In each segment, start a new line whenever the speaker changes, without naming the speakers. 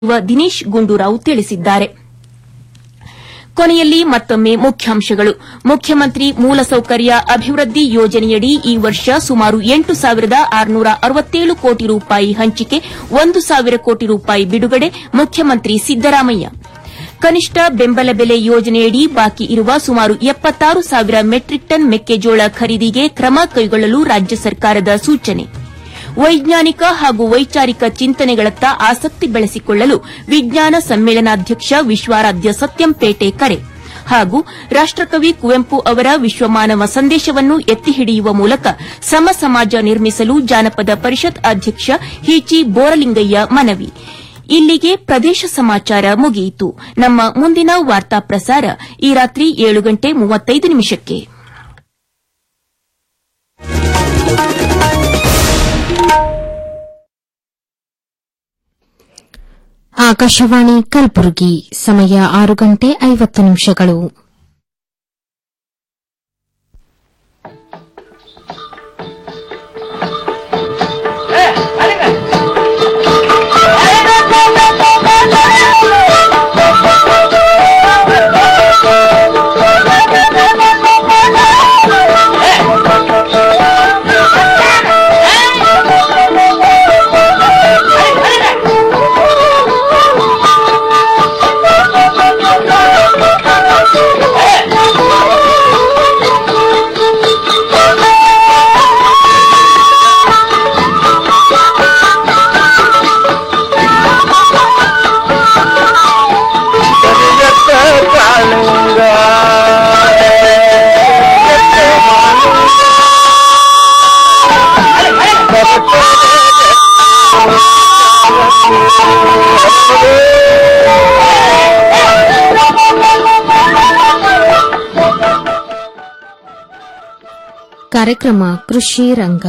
ದಿನೇಶ್ ಗುಂಡೂರಾವ್ ತಿಳಿಸಿದ್ದಾರೆ ಕೊನೆಯಲ್ಲಿ ಮತ್ತೊಮ್ಮೆ ಮುಖ್ಯಾಂಶಗಳು ಮುಖ್ಯಮಂತ್ರಿ ಮೂಲಸೌಕರ್ಯ ಅಭಿವೃದ್ಧಿ ಯೋಜನೆಯಡಿ ಈ ವರ್ಷ ಸುಮಾರು ಎಂಟು ಸಾವಿರದ ಆರುನೂರ ಅರವತ್ತೇಳು ಕೋಟಿ ರೂಪಾಯಿ ಹಂಚಿಕೆ ಒಂದು ಸಾವಿರ ಕೋಟಿ ರೂಪಾಯಿ ಬಿಡುಗಡೆ ಮುಖ್ಯಮಂತ್ರಿ ಸಿದ್ದರಾಮಯ್ಯ ಕನಿಷ್ಠ ಬೆಂಬಲ ಬೆಲೆ ಯೋಜನೆಯಡಿ ಬಾಕಿ ಇರುವ ಸುಮಾರು ಎಪ್ಪತ್ತಾರು ಸಾವಿರ ಮೆಟ್ರಿಕ್ ಟನ್ ಮೆಕ್ಕೆಜೋಳ ಖರೀದಿಗೆ ಕ್ರಮ ಕೈಗೊಳ್ಳಲು ರಾಜ್ಯ ಸರ್ಕಾರದ ಸೂಚನೆ ವೈಜ್ಞಾನಿಕ ಹಾಗೂ ವೈಚಾರಿಕ ಚಿಂತನೆಗಳತ್ತ ಆಸಕ್ತಿ ಬೆಳೆಸಿಕೊಳ್ಳಲು ವಿಜ್ಞಾನ ಸಮ್ಮೇಳನಾಧ್ಯಕ್ಷ ವಿಶ್ವಾರಾಧ್ಯ ಸತ್ಯಂಪೇಟೆ ಕರೆ ಹಾಗೂ ರಾಷ್ಟಕವಿ ಕುವೆಂಪು ಅವರ ವಿಶ್ವಮಾನವ ಸಂದೇಶವನ್ನು ಎತ್ತಿ ಹಿಡಿಯುವ ಮೂಲಕ ಸಮ ಸಮಾಜ ನಿರ್ಮಿಸಲು ಜಾನಪದ ಪರಿಷತ್ ಅಧ್ಯಕ್ಷ ಹಿಚಿ ಬೋರಲಿಂಗಯ್ಯ ಮನವಿ ಇಲ್ಲಿಗೆ ಪ್ರದೇಶ ಸಮಾಚಾರ ಮುಗಿಯಿತು ನಮ್ಮ ಮುಂದಿನ ವಾರ್ತಾ ಪ್ರಸಾರ ಈ ರಾತ್ರಿ ಏಳು ಗಂಟೆ ಮೂವತ್ತೈದು ನಿಮಿಷಕ್ಕೆ
ಆಕಾಶವಾಣಿ ಕಲಬುರಗಿ ಸಮಯ ಆರು ಗಂಟೆ ಐವತ್ತು ನಿಮಿಷಗಳು ಕಾರ್ಯಕ್ರಮ ಕೃಷಿ ರಂಗ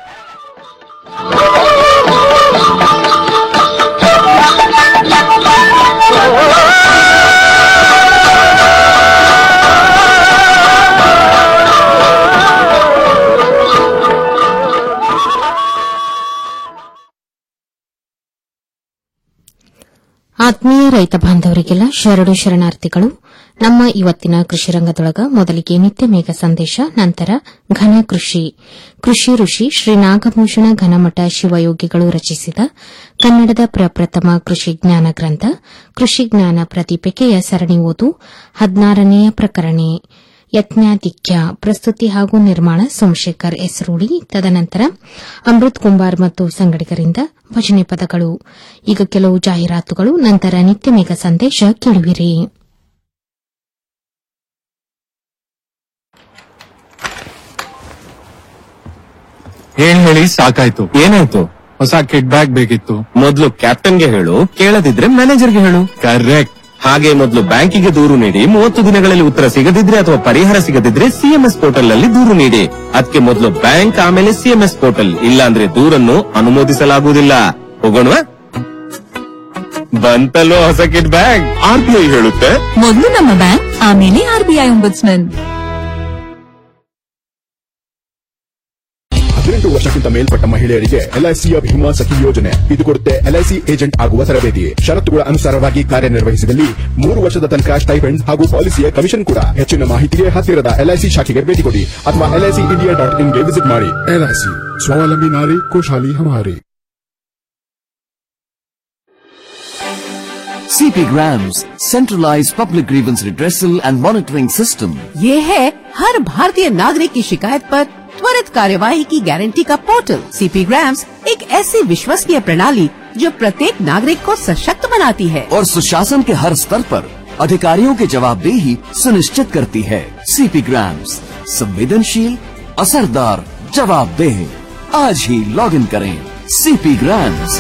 ಆತ್ಮೀಯ ರೈತ ಬಾಂಧವರಿಗೆಲ್ಲ ಶರಣು ಶರಣಾರ್ಥಿಗಳು ನಮ್ಮ ಇವತ್ತಿನ ಕೃಷಿ ರಂಗದೊಳಗ ಮೊದಲಿಗೆ ನಿತ್ಯ ಮೇಘ ಸಂದೇಶ ನಂತರ ಘನ ಕೃಷಿ ಕೃಷಿ ಋಷಿ ಶ್ರೀ ನಾಗಭೂಷಣ ಘನಮಠ ಶಿವಯೋಗಿಗಳು ರಚಿಸಿದ ಕನ್ನಡದ ಪ್ರಪ್ರಥಮ ಕೃಷಿ ಜ್ಞಾನ ಗ್ರಂಥ ಕೃಷಿ ಜ್ಞಾನ ಪ್ರತಿಪೆಕೆಯ ಸರಣಿ ಓದು ಹದಿನಾರನೆಯ ಪ್ರಕರಣ ಯತ್ನಾಧಿಕ್ಯ ಪ್ರಸ್ತುತಿ ಹಾಗೂ ನಿರ್ಮಾಣ ಸೋಮಶೇಖರ್ ಎಸ್ರೂಡಿ ತದನಂತರ ಅಮೃತ್ ಕುಂಬಾರ್ ಮತ್ತು ಸಂಗಡಿಗರಿಂದ ಭಜನೆ ಪದಗಳು ಈಗ ಕೆಲವು ಜಾಹೀರಾತುಗಳು ನಂತರ ನಿತ್ಯ ಮೇಘ ಸಂದೇಶ ಕೇಳುವಿರಿ
ಏನ್ ಹೇಳಿ ಸಾಕಾಯ್ತು
ಏನಾಯ್ತು
ಹೊಸ ಕಿಡ್ ಬ್ಯಾಗ್ ಬೇಕಿತ್ತು
ಮೊದ್ಲು ಕ್ಯಾಪ್ಟನ್ಗೆ ಹೇಳು ಕೇಳದಿದ್ರೆ ಮ್ಯಾನೇಜರ್ಗೆ ಹೇಳು
ಕರೆಕ್ಟ್
ಹಾಗೆ ಮೊದಲು ಬ್ಯಾಂಕಿಗೆ ದೂರು ನೀಡಿ ಮೂವತ್ತು ದಿನಗಳಲ್ಲಿ ಉತ್ತರ ಸಿಗದಿದ್ರೆ ಅಥವಾ ಪರಿಹಾರ ಸಿಗದಿದ್ರೆ ಸಿಎಂಎಸ್ ಪೋರ್ಟಲ್ ನಲ್ಲಿ ದೂರು ನೀಡಿ ಅದಕ್ಕೆ ಮೊದಲು ಬ್ಯಾಂಕ್ ಆಮೇಲೆ ಸಿಎಂಎಸ್ ಪೋರ್ಟಲ್ ಇಲ್ಲಾಂದ್ರೆ ದೂರನ್ನು ಅನುಮೋದಿಸಲಾಗುವುದಿಲ್ಲ ಹೋಗೋಣ ಬಂತಲ್ಲೋ ಹೊಸ kid bag R B I ಹೇಳುತ್ತೆ
ಮೊದಲು ನಮ್ಮ ಬ್ಯಾಂಕ್ ಆಮೇಲೆ ಆರ್ಬಿಐ ಒಂಬುಡ್ಸ್ಮನ್
ಹದಿನೆಂಟು ವರ್ಷಕ್ಕಿಂತ ಮೇಲ್ಪಟ್ಟ ಮಹಿಳೆಯರಿಗೆ ಎಲ್ಐಸಿಯ ಭೀಮಾ ಸಖಿ ಯೋಜನೆ ಇದು ಕೊಡುತ್ತೆ ಎಲ್ಐಸಿ ಏಜೆಂಟ್ ಆಗುವ ತರಬೇತಿ ಷರತ್ತುಗಳ ಅನುಸಾರವಾಗಿ ಕಾರ್ಯನಿರ್ವಹಿಸಿದಲ್ಲಿ ಮೂರು ವರ್ಷದ ತನಕ ಸ್ಟೈಪೆಂಡ್ ಹಾಗೂ ಪಾಲಿಸಿಯ ಕಮಿಷನ್ ಕೂಡ ಹೆಚ್ಚಿನ ಮಾಹಿತಿಗೆ ಹತ್ತಿರದ ಎಲ್ಐಸಿ ಶಾಖೆಗೆ ಭೇಟಿ ಕೊಡಿ ಅಥವಾ ಎಲ್ಐಸಿ ಇಂಡಿಯಾ ಡಾಟ್ ಇನ್ಗೆ ವಿಸಿಟ್ ಮಾಡಿ ಎಲ್ಐಸಿ ಸ್ವಾವಲಂಬಿ ನಾರಿ ಖುಷಾಲಿ ಹಮಾರಿ
CP Grams, centralized public grievance redressal and monitoring system.
ये है हर भारतीय नागरिक की शिकायत पर त्वरित कार्यवाही की गारंटी का पोर्टल सीपी ग्राम्स एक ऐसी विश्वसनीय प्रणाली जो प्रत्येक नागरिक को सशक्त बनाती है
और सुशासन के हर स्तर पर अधिकारियों की जवाबदेही सुनिश्चित करती है सीपी ग्राम्स संवेदनशील असरदार जवाबदेह आज ही लॉग इन करें सीपी ग्राम्स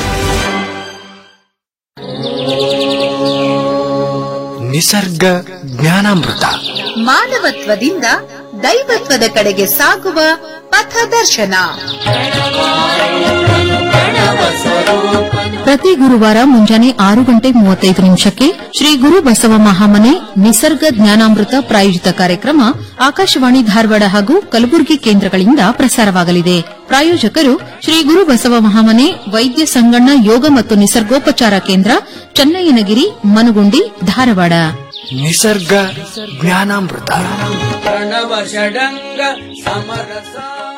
ನಿಸರ್ಗ ಜ್ಞಾನಾಮೃತ
ಮಾನವತ್ವದಿಂದ ದೈವತ್ವದ ಕಡೆಗೆ ಸಾಗುವ ಪಥದರ್ಶನ
ಪ್ರತಿ ಗುರುವಾರ ಮುಂಜಾನೆ ಆರು ಗಂಟೆ ಮೂವತ್ತೈದು ನಿಮಿಷಕ್ಕೆ ಶ್ರೀ ಗುರು ಬಸವ ಮಹಾಮನೆ ನಿಸರ್ಗ ಜ್ಞಾನಾಮೃತ ಪ್ರಾಯೋಜಿತ ಕಾರ್ಯಕ್ರಮ ಆಕಾಶವಾಣಿ ಧಾರವಾಡ ಹಾಗೂ ಕಲಬುರಗಿ ಕೇಂದ್ರಗಳಿಂದ ಪ್ರಸಾರವಾಗಲಿದೆ ಪ್ರಾಯೋಜಕರು ಶ್ರೀ ಗುರು ಬಸವ ಮಹಾಮನೆ ವೈದ್ಯ ಸಂಗಣ್ಣ ಯೋಗ ಮತ್ತು ನಿಸರ್ಗೋಪಚಾರ ಕೇಂದ್ರ ಚನ್ನಯ್ಯನಗಿರಿ ಮನಗುಂಡಿ ಧಾರವಾಡ
ನಿಸರ್ಗ ಜ್ಞಾನಾಮೃತ
प्रणव षडङ्ग समरस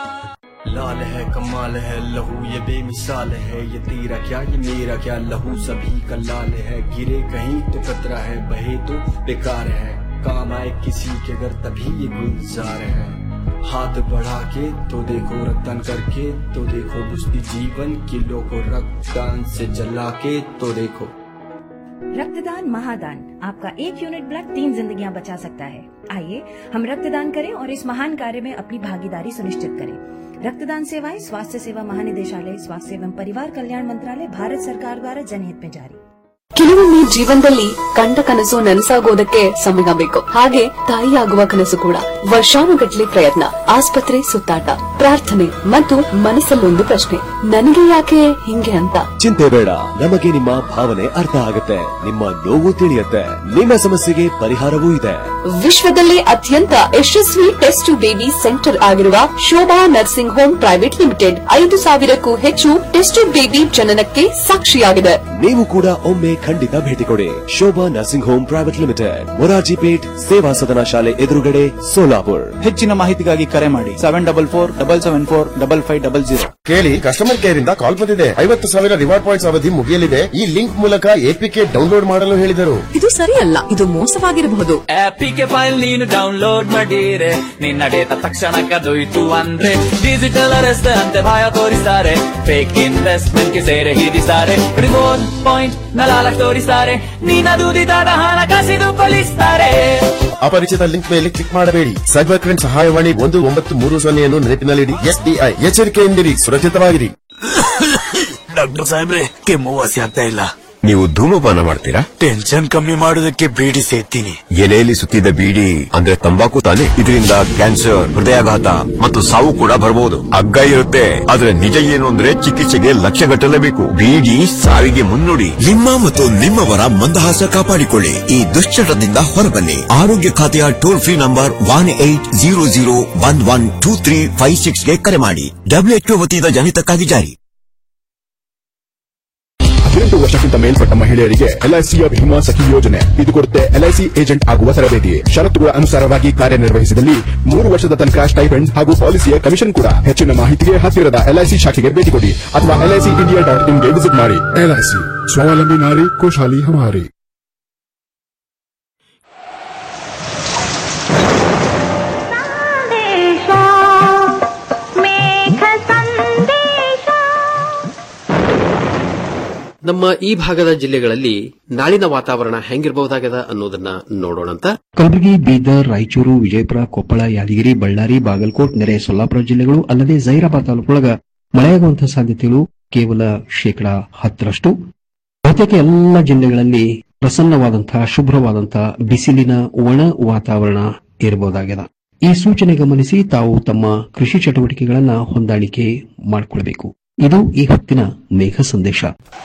लाल है कमाल है लहू ये बेमिसाल है ये तेरा क्या ये मेरा क्या लहू सभी का लाल है गिरे कहीं तो कतरा है बहे तो बेकार है काम आए किसी के घर तभी ये गुलजार है हाथ बढ़ा के तो देखो रक्तदान करके तो देखो बुझती जीवन किलो को रक्तदान से जला के तो देखो
रक्तदान महादान आपका एक यूनिट ब्लड तीन जिंदगियां बचा सकता है आइए हम रक्तदान करें और इस महान कार्य में अपनी भागीदारी सुनिश्चित करें रक्तदान सेवाएं स्वास्थ्य सेवा महानिदेशालय स्वास्थ्य एवं परिवार कल्याण मंत्रालय भारत सरकार द्वारा जनहित में जारी
ಕೆಲವೊಮ್ಮೆ ಜೀವನದಲ್ಲಿ ಕಂಡ ಕನಸು ನನಸಾಗೋದಕ್ಕೆ ಸಮಯ ಬೇಕು ಹಾಗೆ ತಾಯಿಯಾಗುವ ಕನಸು ಕೂಡ ವರ್ಷಾನುಗಟ್ಲೆ ಪ್ರಯತ್ನ ಆಸ್ಪತ್ರೆ ಸುತ್ತಾಟ ಪ್ರಾರ್ಥನೆ ಮತ್ತು ಮನಸ್ಸಲ್ಲೊಂದು ಪ್ರಶ್ನೆ ನನಗೆ ಯಾಕೆ ಹಿಂಗೆ ಅಂತ
ಚಿಂತೆ ಬೇಡ ನಮಗೆ ನಿಮ್ಮ ಭಾವನೆ ಅರ್ಥ ಆಗುತ್ತೆ ನಿಮ್ಮ ನೋವು ತಿಳಿಯುತ್ತೆ ನಿಮ್ಮ ಸಮಸ್ಯೆಗೆ ಪರಿಹಾರವೂ ಇದೆ
ವಿಶ್ವದಲ್ಲೇ ಅತ್ಯಂತ ಯಶಸ್ವಿ ಟೆಸ್ಟ್ ಬೇಬಿ ಸೆಂಟರ್ ಆಗಿರುವ Shobha nursing home private limited ಐದು ಸಾವಿರಕ್ಕೂ ಹೆಚ್ಚು ಟೆಸ್ಟ್ ಬೇಬಿ ಜನನಕ್ಕೆ ಸಾಕ್ಷಿಯಾಗಿದೆ
ನೀವು ಕೂಡ ಒಮ್ಮೆ ಖಂಡಿತ ಭೇಟಿ ಕೊಡಿ Shobha nursing home private limited Morarji Pet ಸೇವಾ ಸದನ ಶಾಲೆ ಎದುರುಗಡೆ ಸೋಲಾಪುರ್
ಹೆಚ್ಚಿನ ಮಾಹಿತಿಗಾಗಿ ಕರೆ ಮಾಡಿ seven double four double seven four double five double zero
ಕೇಳಿ ಕಸ್ಟಮರ್ ಕೇರ್ ಇಂದ ಕಾಲ್ ಬಂದಿದೆ ಐವತ್ತು ಸಾವಿರ ರಿವಾರ್ಡ್ ಪಾಯಿಂಟ್ಸ್ ಅವಧಿ ಮುಗಿಯಲಿದೆ ಈ ಲಿಂಕ್ ಮೂಲಕ ಎಪಿಕೆ ಡೌನ್ಲೋಡ್ ಮಾಡಲು ಹೇಳಿದರು
ಇದು ಸರಿಯಲ್ಲ ಇದು ಮೋಸವಾಗಿರಬಹುದು
ಆಪಿಗೆ ಫೈಲ್ ನೀನು ಡೌನ್ಲೋಡ್ ಮಾಡಿರೆ ನಿನ್ನ ಡೇಟಾ ತಕ್ಷಣ ಕದೊಯ್ತು ಅಂದ್ರೆ ಡಿಜಿಟಲ್ ಅರೆಸ್ಟ್ ಅಂತೆ ಭಯ ತೋರಿಸ್ತಾರೆ ಫೇಕ್ ಇನ್ವೆಸ್ಟ್ಮೆಂಟ್ ಗೆ ಸೇರೆ ಹಿಡಿಸ್ತಾರೆ ರಿವೋರ್ಡ್ ಪಾಯಿಂಟ್ ನಲಾಲಕ್ ತೋರಿಸ್ತಾರೆ ನಿನ್ನ ದುಡಿದಾದ ಹಣ ಕಸಿದು ಕೊಲಿಸ್ತಾರೆ
ಅಪರಿಚಿತ ಲಿಂಕ್ ಮೇಲೆ ಕ್ಲಿಕ್ ಮಾಡಬೇಡಿ ಸೈಬರ್ ಕ್ರೈಮ್ ಸಹಾಯವಾಣಿ ಒಂದು ಒಂಬತ್ತು ಮೂರು ಸೊನ್ನೆಯನ್ನು ನೆನಪಿನಲ್ಲಿಡಿ ಎಸ್ಬಿಐ ಎಚ್ಚರಿಕೆಯಿಂದಿರಿ ಸುರಕ್ಷಿತವಾಗಿರಿ
ಡಾಕ್ಟರ್ ಸಾಹೇಬ್ರೆ ಕೆಮ್ಮು ವಾಸಿ ಆಗ್ತಾ ಇಲ್ಲ
ನೀವು ಧೂಮಪಾನ ಮಾಡ್ತೀರಾ
ಟೆನ್ಷನ್ ಕಮ್ಮಿ ಮಾಡೋದಕ್ಕೆ ಬೀಡಿ ಸೇತೀನಿ
ಎಲೆಯಲ್ಲಿ ಸುತ್ತಿದ ಬೀಡಿ ಅಂದ್ರೆ ತಂಬಾಕು ತಾನೆ ಇದರಿಂದ ಕ್ಯಾನ್ಸರ್ ಹೃದಯಾಘಾತ ಮತ್ತು ಸಾವು ಕೂಡ ಬರಬಹುದು ಅಗ್ಗ ಇರುತ್ತೆ ಆದ್ರೆ ನಿಜ ಏನು ಅಂದ್ರೆ ಚಿಕಿತ್ಸೆಗೆ ಲಕ್ಷ ಗಟ್ಟಲೇಬೇಕು ಬೀಡಿ ಸಾವಿಗೆ ಮುನ್ನುಡಿ
ನಿಮ್ಮ ಮತ್ತು ನಿಮ್ಮವರ ಮಂದಹಾಸ ಕಾಪಾಡಿಕೊಳ್ಳಿ ಈ ದುಶ್ಚಟದಿಂದ ಹೊರಬನ್ನಿ ಆರೋಗ್ಯ ಖಾತೆಯ toll free number one eight zero zero one one two three five ಸಿಕ್ಸ್ಗೆ ಕರೆ ಮಾಡಿ ಡಬ್ಲ್ಯೂಎಚ್ಒ ವತಿಯಿಂದ ಜನಿತಕ್ಕಾಗಿ ಜಾರಿ
ಹದಿನೆಂಟು ವರ್ಷಕ್ಕಿಂತ ಮೇಲ್ಪಟ್ಟ ಮಹಿಳೆಯರಿಗೆ ಎಲ್ಐಸಿಯ ಭೀಮಾ ಸಖಿ ಯೋಜನೆ ಇದು ಕೊಡುತ್ತೆ ಎಲ್ಐಸಿ ಏಜೆಂಟ್ ಆಗುವ ತರಬೇತಿ ಷರತ್ತುಗಳ ಅನುಸಾರವಾಗಿ ಕಾರ್ಯನಿರ್ವಹಿಸಿದಲ್ಲಿ ಮೂರು ವರ್ಷದ ತನಕ ಸ್ಟೈಪೆಂಡ್ ಹಾಗೂ ಪಾಲಿಸಿಯ ಕಮಿಷನ್ ಕೂಡ ಹೆಚ್ಚಿನ ಮಾಹಿತಿಗೆ ಹತ್ತಿರದ ಎಲ್ಐಸಿ ಶಾಖೆಗೆ ಭೇಟಿ ಕೊಡಿ ಅಥವಾ ಎಲ್ಐಸಿ ಇಂಡಿಯಾ ಡಾಟ್ ಇನ್ಗೆ ವಿಸಿಟ್ ಮಾಡಿ ಎಲ್ಐಸಿ ಸ್ವಾವಲಂಬಿ ನಾರಿ ಖುಷಾಲಿ ಹಮಾರಿ
ನಮ್ಮ ಈ ಭಾಗದ ಜಿಲ್ಲೆಗಳಲ್ಲಿ ನಾಳಿನ ವಾತಾವರಣ ಹೆಂಗಿರಬಹುದಾಗದ ಅನ್ನೋದನ್ನ ನೋಡೋಣಂತ
ಕಲಬುರಗಿ ಬೀದರ್ ರಾಯಚೂರು ವಿಜಯಪುರ ಕೊಪ್ಪಳ ಯಾದಗಿರಿ ಬಳ್ಳಾರಿ ಬಾಗಲಕೋಟ್ ನೆರೆ ಸೊಲ್ಲಾಪುರ ಜಿಲ್ಲೆಗಳು ಅಲ್ಲದೆ ಜೈರಾಬಾದ್ ತಾಲೂಕೊಳಗ ಮಳೆಯಾಗುವಂತಹ ಸಾಧ್ಯತೆಗಳು ಕೇವಲ ಶೇಕಡಾ ಹತ್ತರಷ್ಟು ಬಹುತೇಕ ಎಲ್ಲ ಜಿಲ್ಲೆಗಳಲ್ಲಿ ಪ್ರಸನ್ನವಾದಂತಹ ಶುಭ್ರವಾದಂತಹ ಬಿಸಿಲಿನ ಒಣ ವಾತಾವರಣ ಇರಬಹುದಾಗಿದೆ ಈ ಸೂಚನೆ ಗಮನಿಸಿ ತಾವು ತಮ್ಮ ಕೃಷಿ ಚಟುವಟಿಕೆಗಳನ್ನ ಹೊಂದಾಣಿಕೆ ಮಾಡಿಕೊಳ್ಳಬೇಕು ಇದು ಈ ಹೊತ್ತಿನ ಮೇಘ ಸಂದೇಶ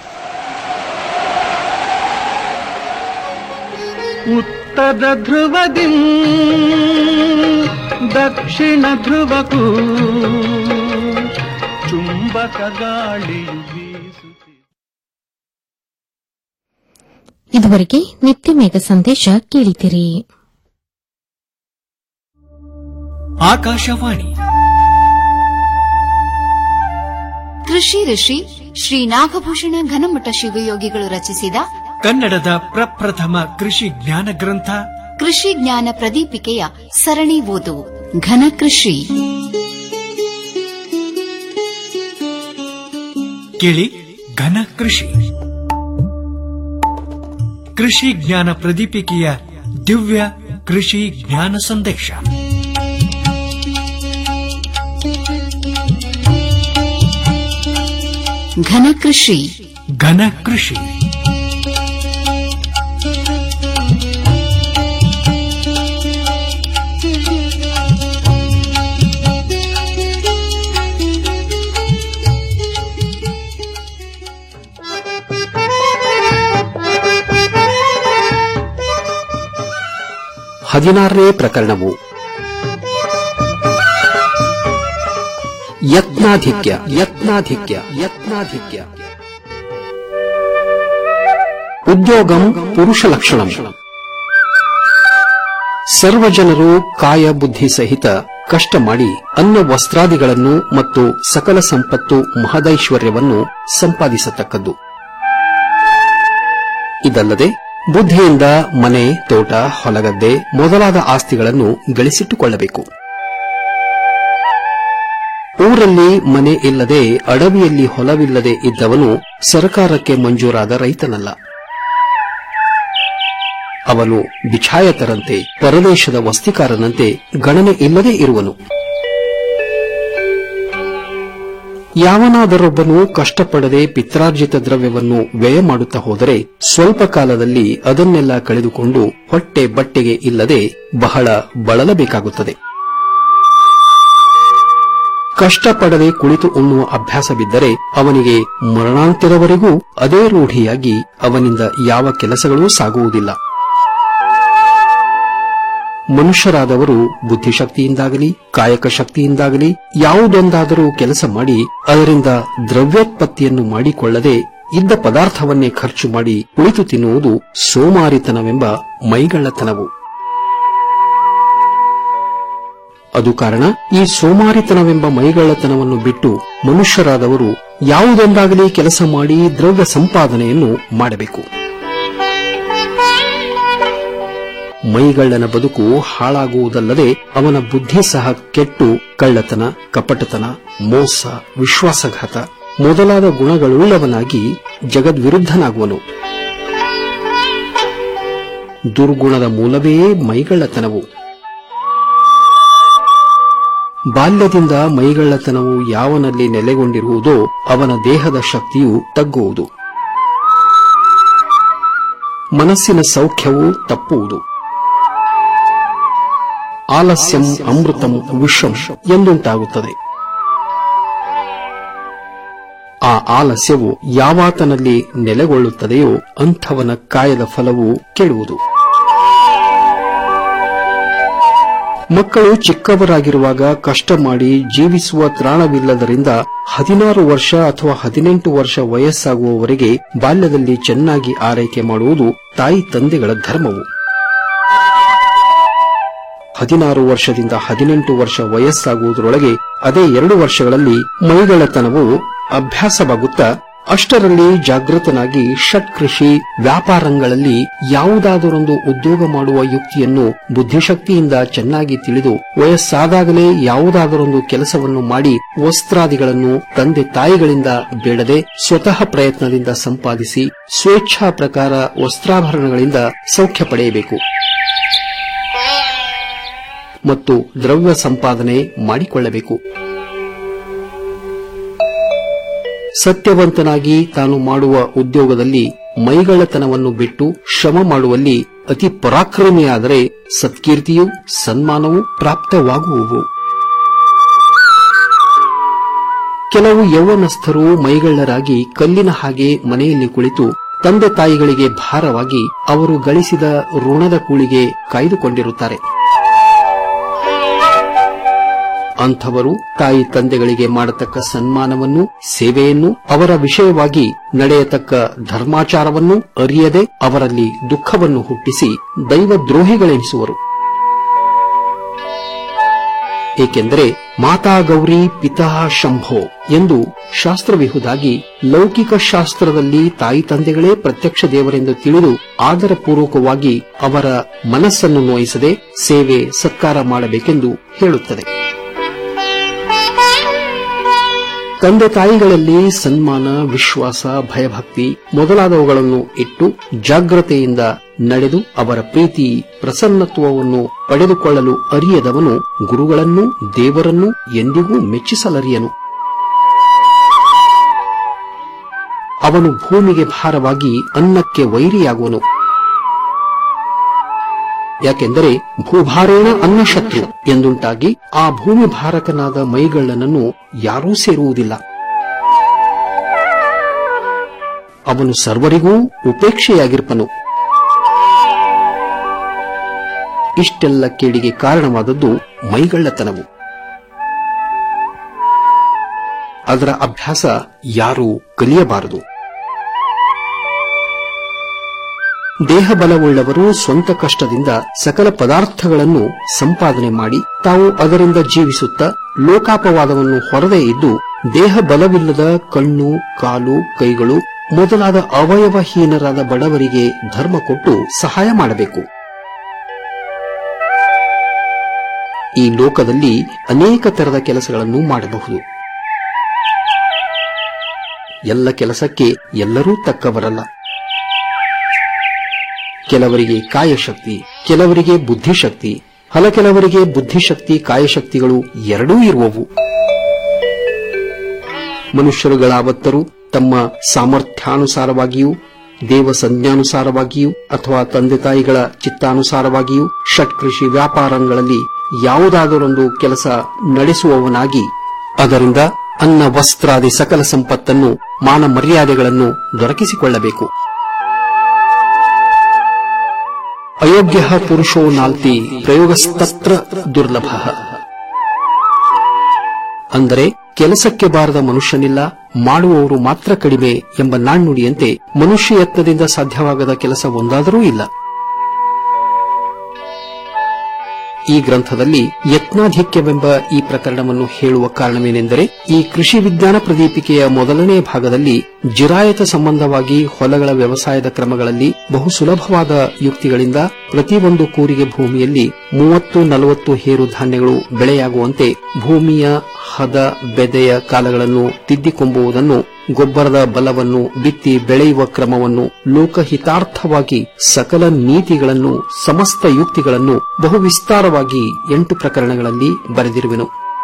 ಉತ್ತರ ಧ್ರುವದಿ ದಕ್ಷಿಣ ಧ್ರುವಕ್ಕೂ ಚುಂಬಕ ಗಾಳಿಯು ಬೀಸುತ್ತಿದೆ
ಇದುವರೆಗೆ ನಿತ್ಯ ಮೇಘ ಸಂದೇಶ ಕೇಳಿದಿರಿ
ಆಕಾಶವಾಣಿ
ಕೃಷಿ ಋಷಿ ಶ್ರೀ ನಾಗಭೂಷಣ ಘನಮಠ ಶಿವಯೋಗಿಗಳು ರಚಿಸಿದ
ಕನ್ನಡದ ಪ್ರಪ್ರಥಮ ಕೃಷಿ ಜ್ಞಾನ ಗ್ರಂಥ
ಕೃಷಿ ಜ್ಞಾನ ಪ್ರದೀಪಿಕೆಯ ಸರಣಿ ಓದು ಘನ ಕೃಷಿ
ಕೇಳಿ ಘನ ಕೃಷಿ ಕೃಷಿ ಜ್ಞಾನ ಪ್ರದೀಪಿಕೆಯ ದಿವ್ಯ ಕೃಷಿ ಜ್ಞಾನ ಸಂದೇಶ
ಘನ ಕೃಷಿ
ಘನ ಕೃಷಿ
ಹದಿನಾರನೇ ಪ್ರಕರಣವು ಯತ್ನಾಧಿಕ್ಯ ಯತ್ನಾಧಿಕ್ಯ ಯತ್ನಾಧಿಕ್ಯ ಉದ್ಯೋಗಂ ಪುರುಷ ಲಕ್ಷಣಂ ಸರ್ವ ಜನರು ಕಾಯ ಬುದ್ಧಿ ಸಹಿತ ಕಷ್ಟ ಮಾಡಿ ಅನ್ನ ವಸ್ತ್ರಾದಿಗಳನ್ನು ಮತ್ತು ಸಕಲ ಸಂಪತ್ತು ಮಹದೈಶ್ವರ್ಯವನ್ನು ಸಂಪಾದಿಸತಕ್ಕದ್ದು ಇದಲ್ಲದೆ ಬುದ್ಧಿಯಿಂದ ಮನೆ ತೋಟ ಹೊಲಗದ್ದೆ ಮೊದಲಾದ ಆಸ್ತಿಗಳನ್ನು ಗಳಿಸಿಟ್ಟುಕೊಳ್ಳಬೇಕು ಊರಲ್ಲಿ ಮನೆ ಇಲ್ಲದೆ ಅಡವಿಯಲ್ಲಿ ಹೊಲವಿಲ್ಲದೆ ಇದ್ದವನು ಸರ್ಕಾರಕ್ಕೆ ಮಂಜೂರಾದ ರೈತನಲ್ಲ ಅವನು ಬಿಛಾಯತರಂತೆ ಪರದೇಶದ ವಸ್ತಿಕಾರನಂತೆ ಗಣನೆ ಇಲ್ಲದೆ ಇರುವನು ಯಾವನಾದರೊಬ್ಬನು ಕಷ್ಟಪಡದೆ ಪಿತ್ರಾರ್ಜಿತ ದ್ರವ್ಯವನ್ನು ವ್ಯಯ ಮಾಡುತ್ತಾ ಹೋದರೆ ಸ್ವಲ್ಪ ಕಾಲದಲ್ಲಿ ಅದನ್ನೆಲ್ಲ ಕಳೆದುಕೊಂಡು ಹೊಟ್ಟೆ ಬಟ್ಟೆಗೆ ಇಲ್ಲದೆ ಬಹಳ ಬಳಲಬೇಕಾಗುತ್ತದೆ ಕಷ್ಟಪಡದೆ ಕುಳಿತು ಉಣ್ಣುವ ಅಭ್ಯಾಸವಿದ್ದರೆ ಅವನಿಗೆ ಮರಣಾಂತ್ಯದವರೆಗೂ ಅದೇ ರೂಢಿಯಾಗಿ ಅವನಿಂದ ಯಾವ ಕೆಲಸಗಳೂ ಸಾಗುವುದಿಲ್ಲ ಮನುಷ್ಯರಾದವರು ಬುದ್ಧಿಶಕ್ತಿಯಿಂದಾಗಲಿ ಕಾಯಕ ಶಕ್ತಿಯಿಂದಾಗಲಿ ಯಾವುದೊಂದಾದರೂ ಕೆಲಸ ಮಾಡಿ ಅದರಿಂದ ದ್ರವ್ಯೋತ್ಪತ್ತಿಯನ್ನು ಮಾಡಿಕೊಳ್ಳದೆ ಇದ್ದ ಪದಾರ್ಥವನ್ನೇ ಖರ್ಚು ಮಾಡಿ ಕುಳಿತು ತಿನ್ನುವುದು ಸೋಮಾರಿತನವೆಂಬ ಮೈಗಳ್ಳತನವು ಅದು ಕಾರಣ ಈ ಸೋಮಾರಿತನವೆಂಬ ಮೈಗಳ್ಳತನವನ್ನು ಬಿಟ್ಟು ಮನುಷ್ಯರಾದವರು ಯಾವುದೊಂದಾಗಲಿ ಕೆಲಸ ಮಾಡಿ ದ್ರವ್ಯ ಸಂಪಾದನೆಯನ್ನು ಮಾಡಬೇಕು ಮೈಗಳ್ಳನ ಬದುಕು ಹಾಳಾಗುವುದಲ್ಲದೆ ಅವನ ಬುದ್ಧಿ ಸಹ ಕೆಟ್ಟು ಕಳ್ಳತನ ಕಪಟತನ ಮೋಸ ವಿಶ್ವಾಸಘಾತ ಮೊದಲಾದ ಗುಣಗಳುಳ್ಳವನಾಗಿ ಜಗದ್ವಿರುದ್ಧನಾಗುವನು ದುರ್ಗುಣದ ಮೂಲವೇ ಮೈಗಳ್ಳತನವು ಬಾಲ್ಯದಿಂದ ಮೈಗಳ್ಳತನವು ಯಾವನಲ್ಲಿ ನೆಲೆಗೊಂಡಿರುವುದೋ ಅವನ ದೇಹದ ಶಕ್ತಿಯು ತಗ್ಗುವುದು ಮನಸ್ಸಿನ ಸೌಖ್ಯವು ತಪ್ಪುವುದು ಆಲಸ್ಯಂ ಅಮೃತಂ ವಿಷಂ ಎಂದುಂಟಾಗುತ್ತದೆ ಆ ಆಲಸ್ಯವು ಯಾವಾತನಲ್ಲಿ ನೆಲೆಗೊಳ್ಳುತ್ತದೆಯೋ ಅಂಥವನ ಕಾಯದ ಫಲವು ಕೆಡುವುದು ಮಕ್ಕಳು ಚಿಕ್ಕವರಾಗಿರುವಾಗ ಕಷ್ಟ ಮಾಡಿ ಜೀವಿಸುವ ತ್ರಾಣವಿಲ್ಲದರಿಂದ ಹದಿನಾರು ವರ್ಷ ಅಥವಾ ಹದಿನೆಂಟು ವರ್ಷ ವಯಸ್ಸಾಗುವವರೆಗೆ ಬಾಲ್ಯದಲ್ಲಿ ಚೆನ್ನಾಗಿ ಆರೈಕೆ ಮಾಡುವುದು ತಾಯಿ ತಂದೆಗಳ ಧರ್ಮವು ಹದಿನಾರು ವರ್ಷದಿಂದ ಹದಿನೆಂಟು ವರ್ಷ ವಯಸ್ಸಾಗುವುದರೊಳಗೆ ಅದೇ ಎರಡು ವರ್ಷಗಳಲ್ಲಿ ಮೈಗಳತನವು ಅಭ್ಯಾಸವಾಗುತ್ತಾ ಅಷ್ಟರಲ್ಲಿ ಜಾಗೃತನಾಗಿ ಷಟ್ಕೃಷಿ ವ್ಯಾಪಾರಗಳಲ್ಲಿ ಯಾವುದಾದರೊಂದು ಉದ್ಯೋಗ ಮಾಡುವ ಯುಕ್ತಿಯನ್ನು ಬುದ್ಧಿಶಕ್ತಿಯಿಂದ ಚೆನ್ನಾಗಿ ತಿಳಿದು ವಯಸ್ಸಾದಾಗಲೇ ಯಾವುದಾದರೊಂದು ಕೆಲಸವನ್ನು ಮಾಡಿ ವಸ್ತ್ರಾದಿಗಳನ್ನು ತಂದೆ ತಾಯಿಗಳಿಂದ ಬೇಡದೆ ಸ್ವತಃ ಪ್ರಯತ್ನದಿಂದ ಸಂಪಾದಿಸಿ ಸ್ವೇಚ್ಛಾ ಪ್ರಕಾರ ವಸ್ತ್ರಾಭರಣಗಳಿಂದ ಸೌಖ್ಯ ಪಡೆಯಬೇಕು ಮತ್ತು ದ್ರವ್ಯ ಸಂಪಾದನೆ ಮಾಡಿಕೊಳ್ಳಬೇಕು ಸತ್ಯವಂತನಾಗಿ ತಾನು ಮಾಡುವ ಉದ್ಯೋಗದಲ್ಲಿ ಮೈಗಳ್ಳತನವನ್ನು ಬಿಟ್ಟು ಶ್ರಮ ಮಾಡುವಲ್ಲಿ ಅತಿ ಪರಾಕ್ರಮಿಯಾದರೆ ಸತ್ಕೀರ್ತಿಯೂ ಸನ್ಮಾನವೂ ಪ್ರಾಪ್ತವಾಗುವುವು ಕೆಲವು ಯೌವನಸ್ಥರು ಮೈಗಳ್ಳರಾಗಿ ಕಲ್ಲಿನ ಹಾಗೆ ಮನೆಯಲ್ಲಿ ಕುಳಿತು ತಂದೆ ತಾಯಿಗಳಿಗೆ ಭಾರವಾಗಿ ಅವರು ಗಳಿಸಿದ ಋಣದ ಕೂಳಿಗೆ ಕಾಯ್ದುಕೊಂಡಿರುತ್ತಾರೆ ಅಂಥವರು ತಾಯಿ ತಂದೆಗಳಿಗೆ ಮಾಡತಕ್ಕ ಸನ್ಮಾನವನ್ನು ಸೇವೆಯನ್ನು ಅವರ ವಿಷಯವಾಗಿ ನಡೆಯತಕ್ಕ ಧರ್ಮಾಚಾರವನ್ನು ಅರಿಯದೆ ಅವರಲ್ಲಿ ದುಃಖವನ್ನು ಹುಟ್ಟಿಸಿ ದೈವದ್ರೋಹಿಗಳೆನಿಸುವರು ಏಕೆಂದರೆ ಮಾತಾ ಗೌರಿ ಪಿತಃ ಶಂಭೋ ಎಂದು ಶಾಸ್ತ್ರವಿಹುದಾಗಿ ಲೌಕಿಕ ಶಾಸ್ತ್ರದಲ್ಲಿ ತಾಯಿ ತಂದೆಗಳೇ ಪ್ರತ್ಯಕ್ಷ ದೇವರೆಂದು ತಿಳಿದು ಆದರಪೂರ್ವಕವಾಗಿ ಅವರ ಮನಸ್ಸನ್ನು ನೋಯಿಸದೆ ಸೇವೆ ಸತ್ಕಾರ ಮಾಡಬೇಕೆಂದು ಹೇಳುತ್ತದೆ ತಂದೆ ತಾಯಿಗಳಲ್ಲಿ ಸನ್ಮಾನ ವಿಶ್ವಾಸ ಭಯಭಕ್ತಿ ಮೊದಲಾದವುಗಳನ್ನು ಇಟ್ಟು ಜಾಗ್ರತೆಯಿಂದ ನಡೆದು ಅವರ ಪ್ರೀತಿ ಪ್ರಸನ್ನತ್ವವನ್ನು ಪಡೆದುಕೊಳ್ಳಲು ಅರಿಯದವನು ಗುರುಗಳನ್ನು ದೇವರನ್ನು ಎಂದಿಗೂ ಮೆಚ್ಚಿಸಲರಿಯನು ಅವನು ಭೂಮಿಗೆ ಭಾರವಾಗಿ ಅನ್ನಕ್ಕೆ ವೈರಿಯಾಗುವನು ಯಾಕೆಂದರೆ ಭೂಭಾರೇಣ ಅನ್ನಶತ್ರು ಎಂದುಂಟಾಗಿ ಆ ಭೂಮಿ ಭಾರಕನಾದ ಮೈಗಳ್ಳನನ್ನು ಯಾರೂ ಸೇರುವುದಿಲ್ಲ ಅವನು ಸರ್ವರಿಗೂ ಉಪೇಕ್ಷೆಯಾಗಿರ್ಪನು ಇಷ್ಟೆಲ್ಲ ಕೇಡಿಗೆ ಕಾರಣವಾದದ್ದು ಮೈಗಳ್ಳತನವು ಅದರ ಅಭ್ಯಾಸ ಯಾರೂ ಕಲಿಯಬಾರದು ದೇಹ ಬಲವುಳ್ಳವರು ಸ್ವಂತ ಕಷ್ಟದಿಂದ ಸಕಲ ಪದಾರ್ಥಗಳನ್ನು ಸಂಪಾದನೆ ಮಾಡಿ ತಾವು ಅದರಿಂದ ಜೀವಿಸುತ್ತಾ ಲೋಕಾಪವಾದವನ್ನು ಹೊರದೇ ಇದ್ದು ದೇಹ ಬಲವಿಲ್ಲದ ಕಣ್ಣು ಕಾಲು ಕೈಗಳು ಮೊದಲಾದ ಅವಯವಹೀನರಾದ ಬಡವರಿಗೆ ಧರ್ಮ ಕೊಟ್ಟು ಸಹಾಯ ಮಾಡಬೇಕು ಈ ಲೋಕದಲ್ಲಿ ಅನೇಕ ತರದ ಕೆಲಸಗಳನ್ನು ಮಾಡಬಹುದು ಎಲ್ಲ ಕೆಲಸಕ್ಕೆ ಎಲ್ಲರೂ ತಕ್ಕವರಲ್ಲ ಕೆಲವರಿಗೆ ಕಾಯಶಕ್ತಿ ಕೆಲವರಿಗೆ ಬುದ್ಧಿಶಕ್ತಿ ಹಲ ಕೆಲವರಿಗೆ ಬುದ್ಧಿಶಕ್ತಿ ಕಾಯಶಕ್ತಿಗಳು ಎರಡೂ ಇರುವವು ಮನುಷ್ಯರುಗಳಾವತ್ತರೂ ತಮ್ಮ ಸಾಮರ್ಥ್ಯಾನುಸಾರವಾಗಿಯೂ ದೇವ ಸಂಜ್ಞಾನುಸಾರವಾಗಿಯೂ ಅಥವಾ ತಂದೆ ತಾಯಿಗಳ ಚಿತ್ತಾನುಸಾರವಾಗಿಯೂ ಷಟ್ಕೃಷಿ ವ್ಯಾಪಾರಗಳಲ್ಲಿ ಯಾವುದಾದರೊಂದು ಕೆಲಸ ನಡೆಸುವವನಾಗಿ ಅದರಿಂದ ಅನ್ನ ವಸ್ತ್ರಾದಿ ಸಕಲ ಸಂಪತ್ತನ್ನು ಮಾನ ಮರ್ಯಾದೆಗಳನ್ನು ದೊರಕಿಸಿಕೊಳ್ಳಬೇಕು ಅಯೋಗ್ಯ ಪುರುಷೋ ನಾಲ್ತಿ ಪ್ರಯೋಗಸ್ತತ್ರ ದುರ್ಲಭ ಅಂದರೆ ಕೆಲಸಕ್ಕೆ ಬಾರದ ಮನುಷ್ಯನಿಲ್ಲ ಮಾಡುವವರು ಮಾತ್ರ ಕಡಿಮೆ ಎಂಬ ನಾಣ್ಣುಡಿಯಂತೆ ಮನುಷ್ಯ ಯತ್ನದಿಂದ ಸಾಧ್ಯವಾಗದ ಕೆಲಸ ಒಂದಾದರೂ ಇಲ್ಲ ಈ ಗ್ರಂಥದಲ್ಲಿ ಯತ್ನಾಧಿಕ್ಯವೆಂಬ ಈ ಪ್ರಕರಣವನ್ನು ಹೇಳುವ ಕಾರಣವೇನೆಂದರೆ ಈ ಕೃಷಿ ವಿಜ್ಞಾನ ಪ್ರದೀಪಿಕೆಯ ಮೊದಲನೇ ಭಾಗದಲ್ಲಿ ಜಿರಾಯತ ಸಂಬಂಧವಾಗಿ ಹೊಲಗಳ ವ್ಯವಸಾಯದ ಕ್ರಮಗಳಲ್ಲಿ ಬಹು ಸುಲಭವಾದ ಯುಕ್ತಿಗಳಿಂದ ಪ್ರತಿಯೊಂದು ಕೂರಿಗೆ ಭೂಮಿಯಲ್ಲಿ ಮೂವತ್ತು ನಲವತ್ತು ಹೇರು ಧಾನ್ಯಗಳು ಬೆಳೆಯಾಗುವಂತೆ ಭೂಮಿಯ ಹದ ಬೆದೆಯ ಕಾಲಗಳನ್ನು ತಿದ್ದಿಕೊಂಬುವುದನ್ನು ಗೊಬ್ಬರದ ಬಲವನ್ನು ಬಿತ್ತಿ ಬೆಳೆಯುವ ಕ್ರಮವನ್ನು ಲೋಕಹಿತಾರ್ಥವಾಗಿ ಸಕಲ ನೀತಿಗಳನ್ನು ಸಮಸ್ತ ಯುಕ್ತಿಗಳನ್ನು ಬಹು ವಿಸ್ತಾರವಾಗಿ ಎಂಟು ಪ್ರಕರಣಗಳಲ್ಲಿ ಬರೆದಿರುವೆನು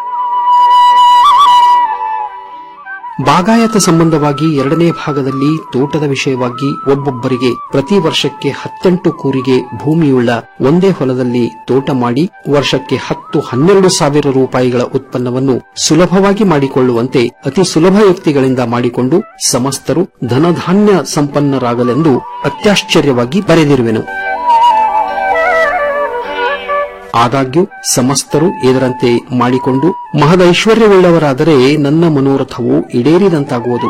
ಬಾಗಾಯತ ಸಂಬಂಧವಾಗಿ ಎರಡನೇ ಭಾಗದಲ್ಲಿ ತೋಟದ ವಿಷಯವಾಗಿ ಒಬ್ಬೊಬ್ಬರಿಗೆ ಪ್ರತಿ ವರ್ಷಕ್ಕೆ ಹತ್ತೆಂಟು ಕೂರಿಗೆ ಭೂಮಿಯುಳ್ಳ ಒಂದೇ ಹೊಲದಲ್ಲಿ ತೋಟ ಮಾಡಿ ವರ್ಷಕ್ಕೆ ಹತ್ತು ಹನ್ನೆರಡು ಸಾವಿರ ರೂಪಾಯಿಗಳ ಉತ್ಪನ್ನವನ್ನು ಸುಲಭವಾಗಿ ಮಾಡಿಕೊಳ್ಳುವಂತೆ ಅತಿ ಸುಲಭ ಯುಕ್ತಿಗಳಿಂದ ಮಾಡಿಕೊಂಡು ಸಮಸ್ತರು ಧನಧಾನ್ಯ ಸಂಪನ್ನರಾಗಲೆಂದು ಅತ್ಯಾಶ್ಚರ್ಯವಾಗಿ ಬರೆದಿರುವೆನು ಆದಾಗ್ಯೂ ಸಮಸ್ತರು ಇದರಂತೆ ಮಾಡಿಕೊಂಡು ಮಹದೈಶ್ವರ್ಯವುಳ್ಳವರಾದರೆ ನನ್ನ ಮನೋರಥವು ಈಡೇರಿದಂತಾಗುವುದು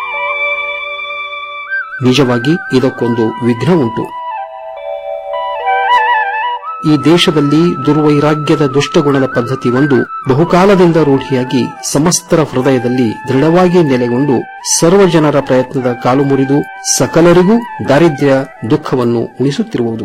ನಿಜವಾಗಿ ಇದಕ್ಕೊಂದು ವಿಘ್ನ ಉಂಟು ಈ ದೇಶದಲ್ಲಿ ದುರ್ವೈರಾಗ್ಯದ ದುಷ್ಟಗುಣದ ಪದ್ಧತಿ ಒಂದು ಬಹುಕಾಲದಿಂದ ರೂಢಿಯಾಗಿ ಸಮಸ್ತರ ಹೃದಯದಲ್ಲಿ ದೃಢವಾಗಿ ನೆಲೆಗೊಂಡು ಸರ್ವ ಜನರ ಪ್ರಯತ್ನದ ಕಾಲು ಮುರಿದು ಸಕಲರಿಗೂ ದಾರಿದ್ರ್ಯ ದುಃಖವನ್ನು ಉಣಿಸುತ್ತಿರುವುದು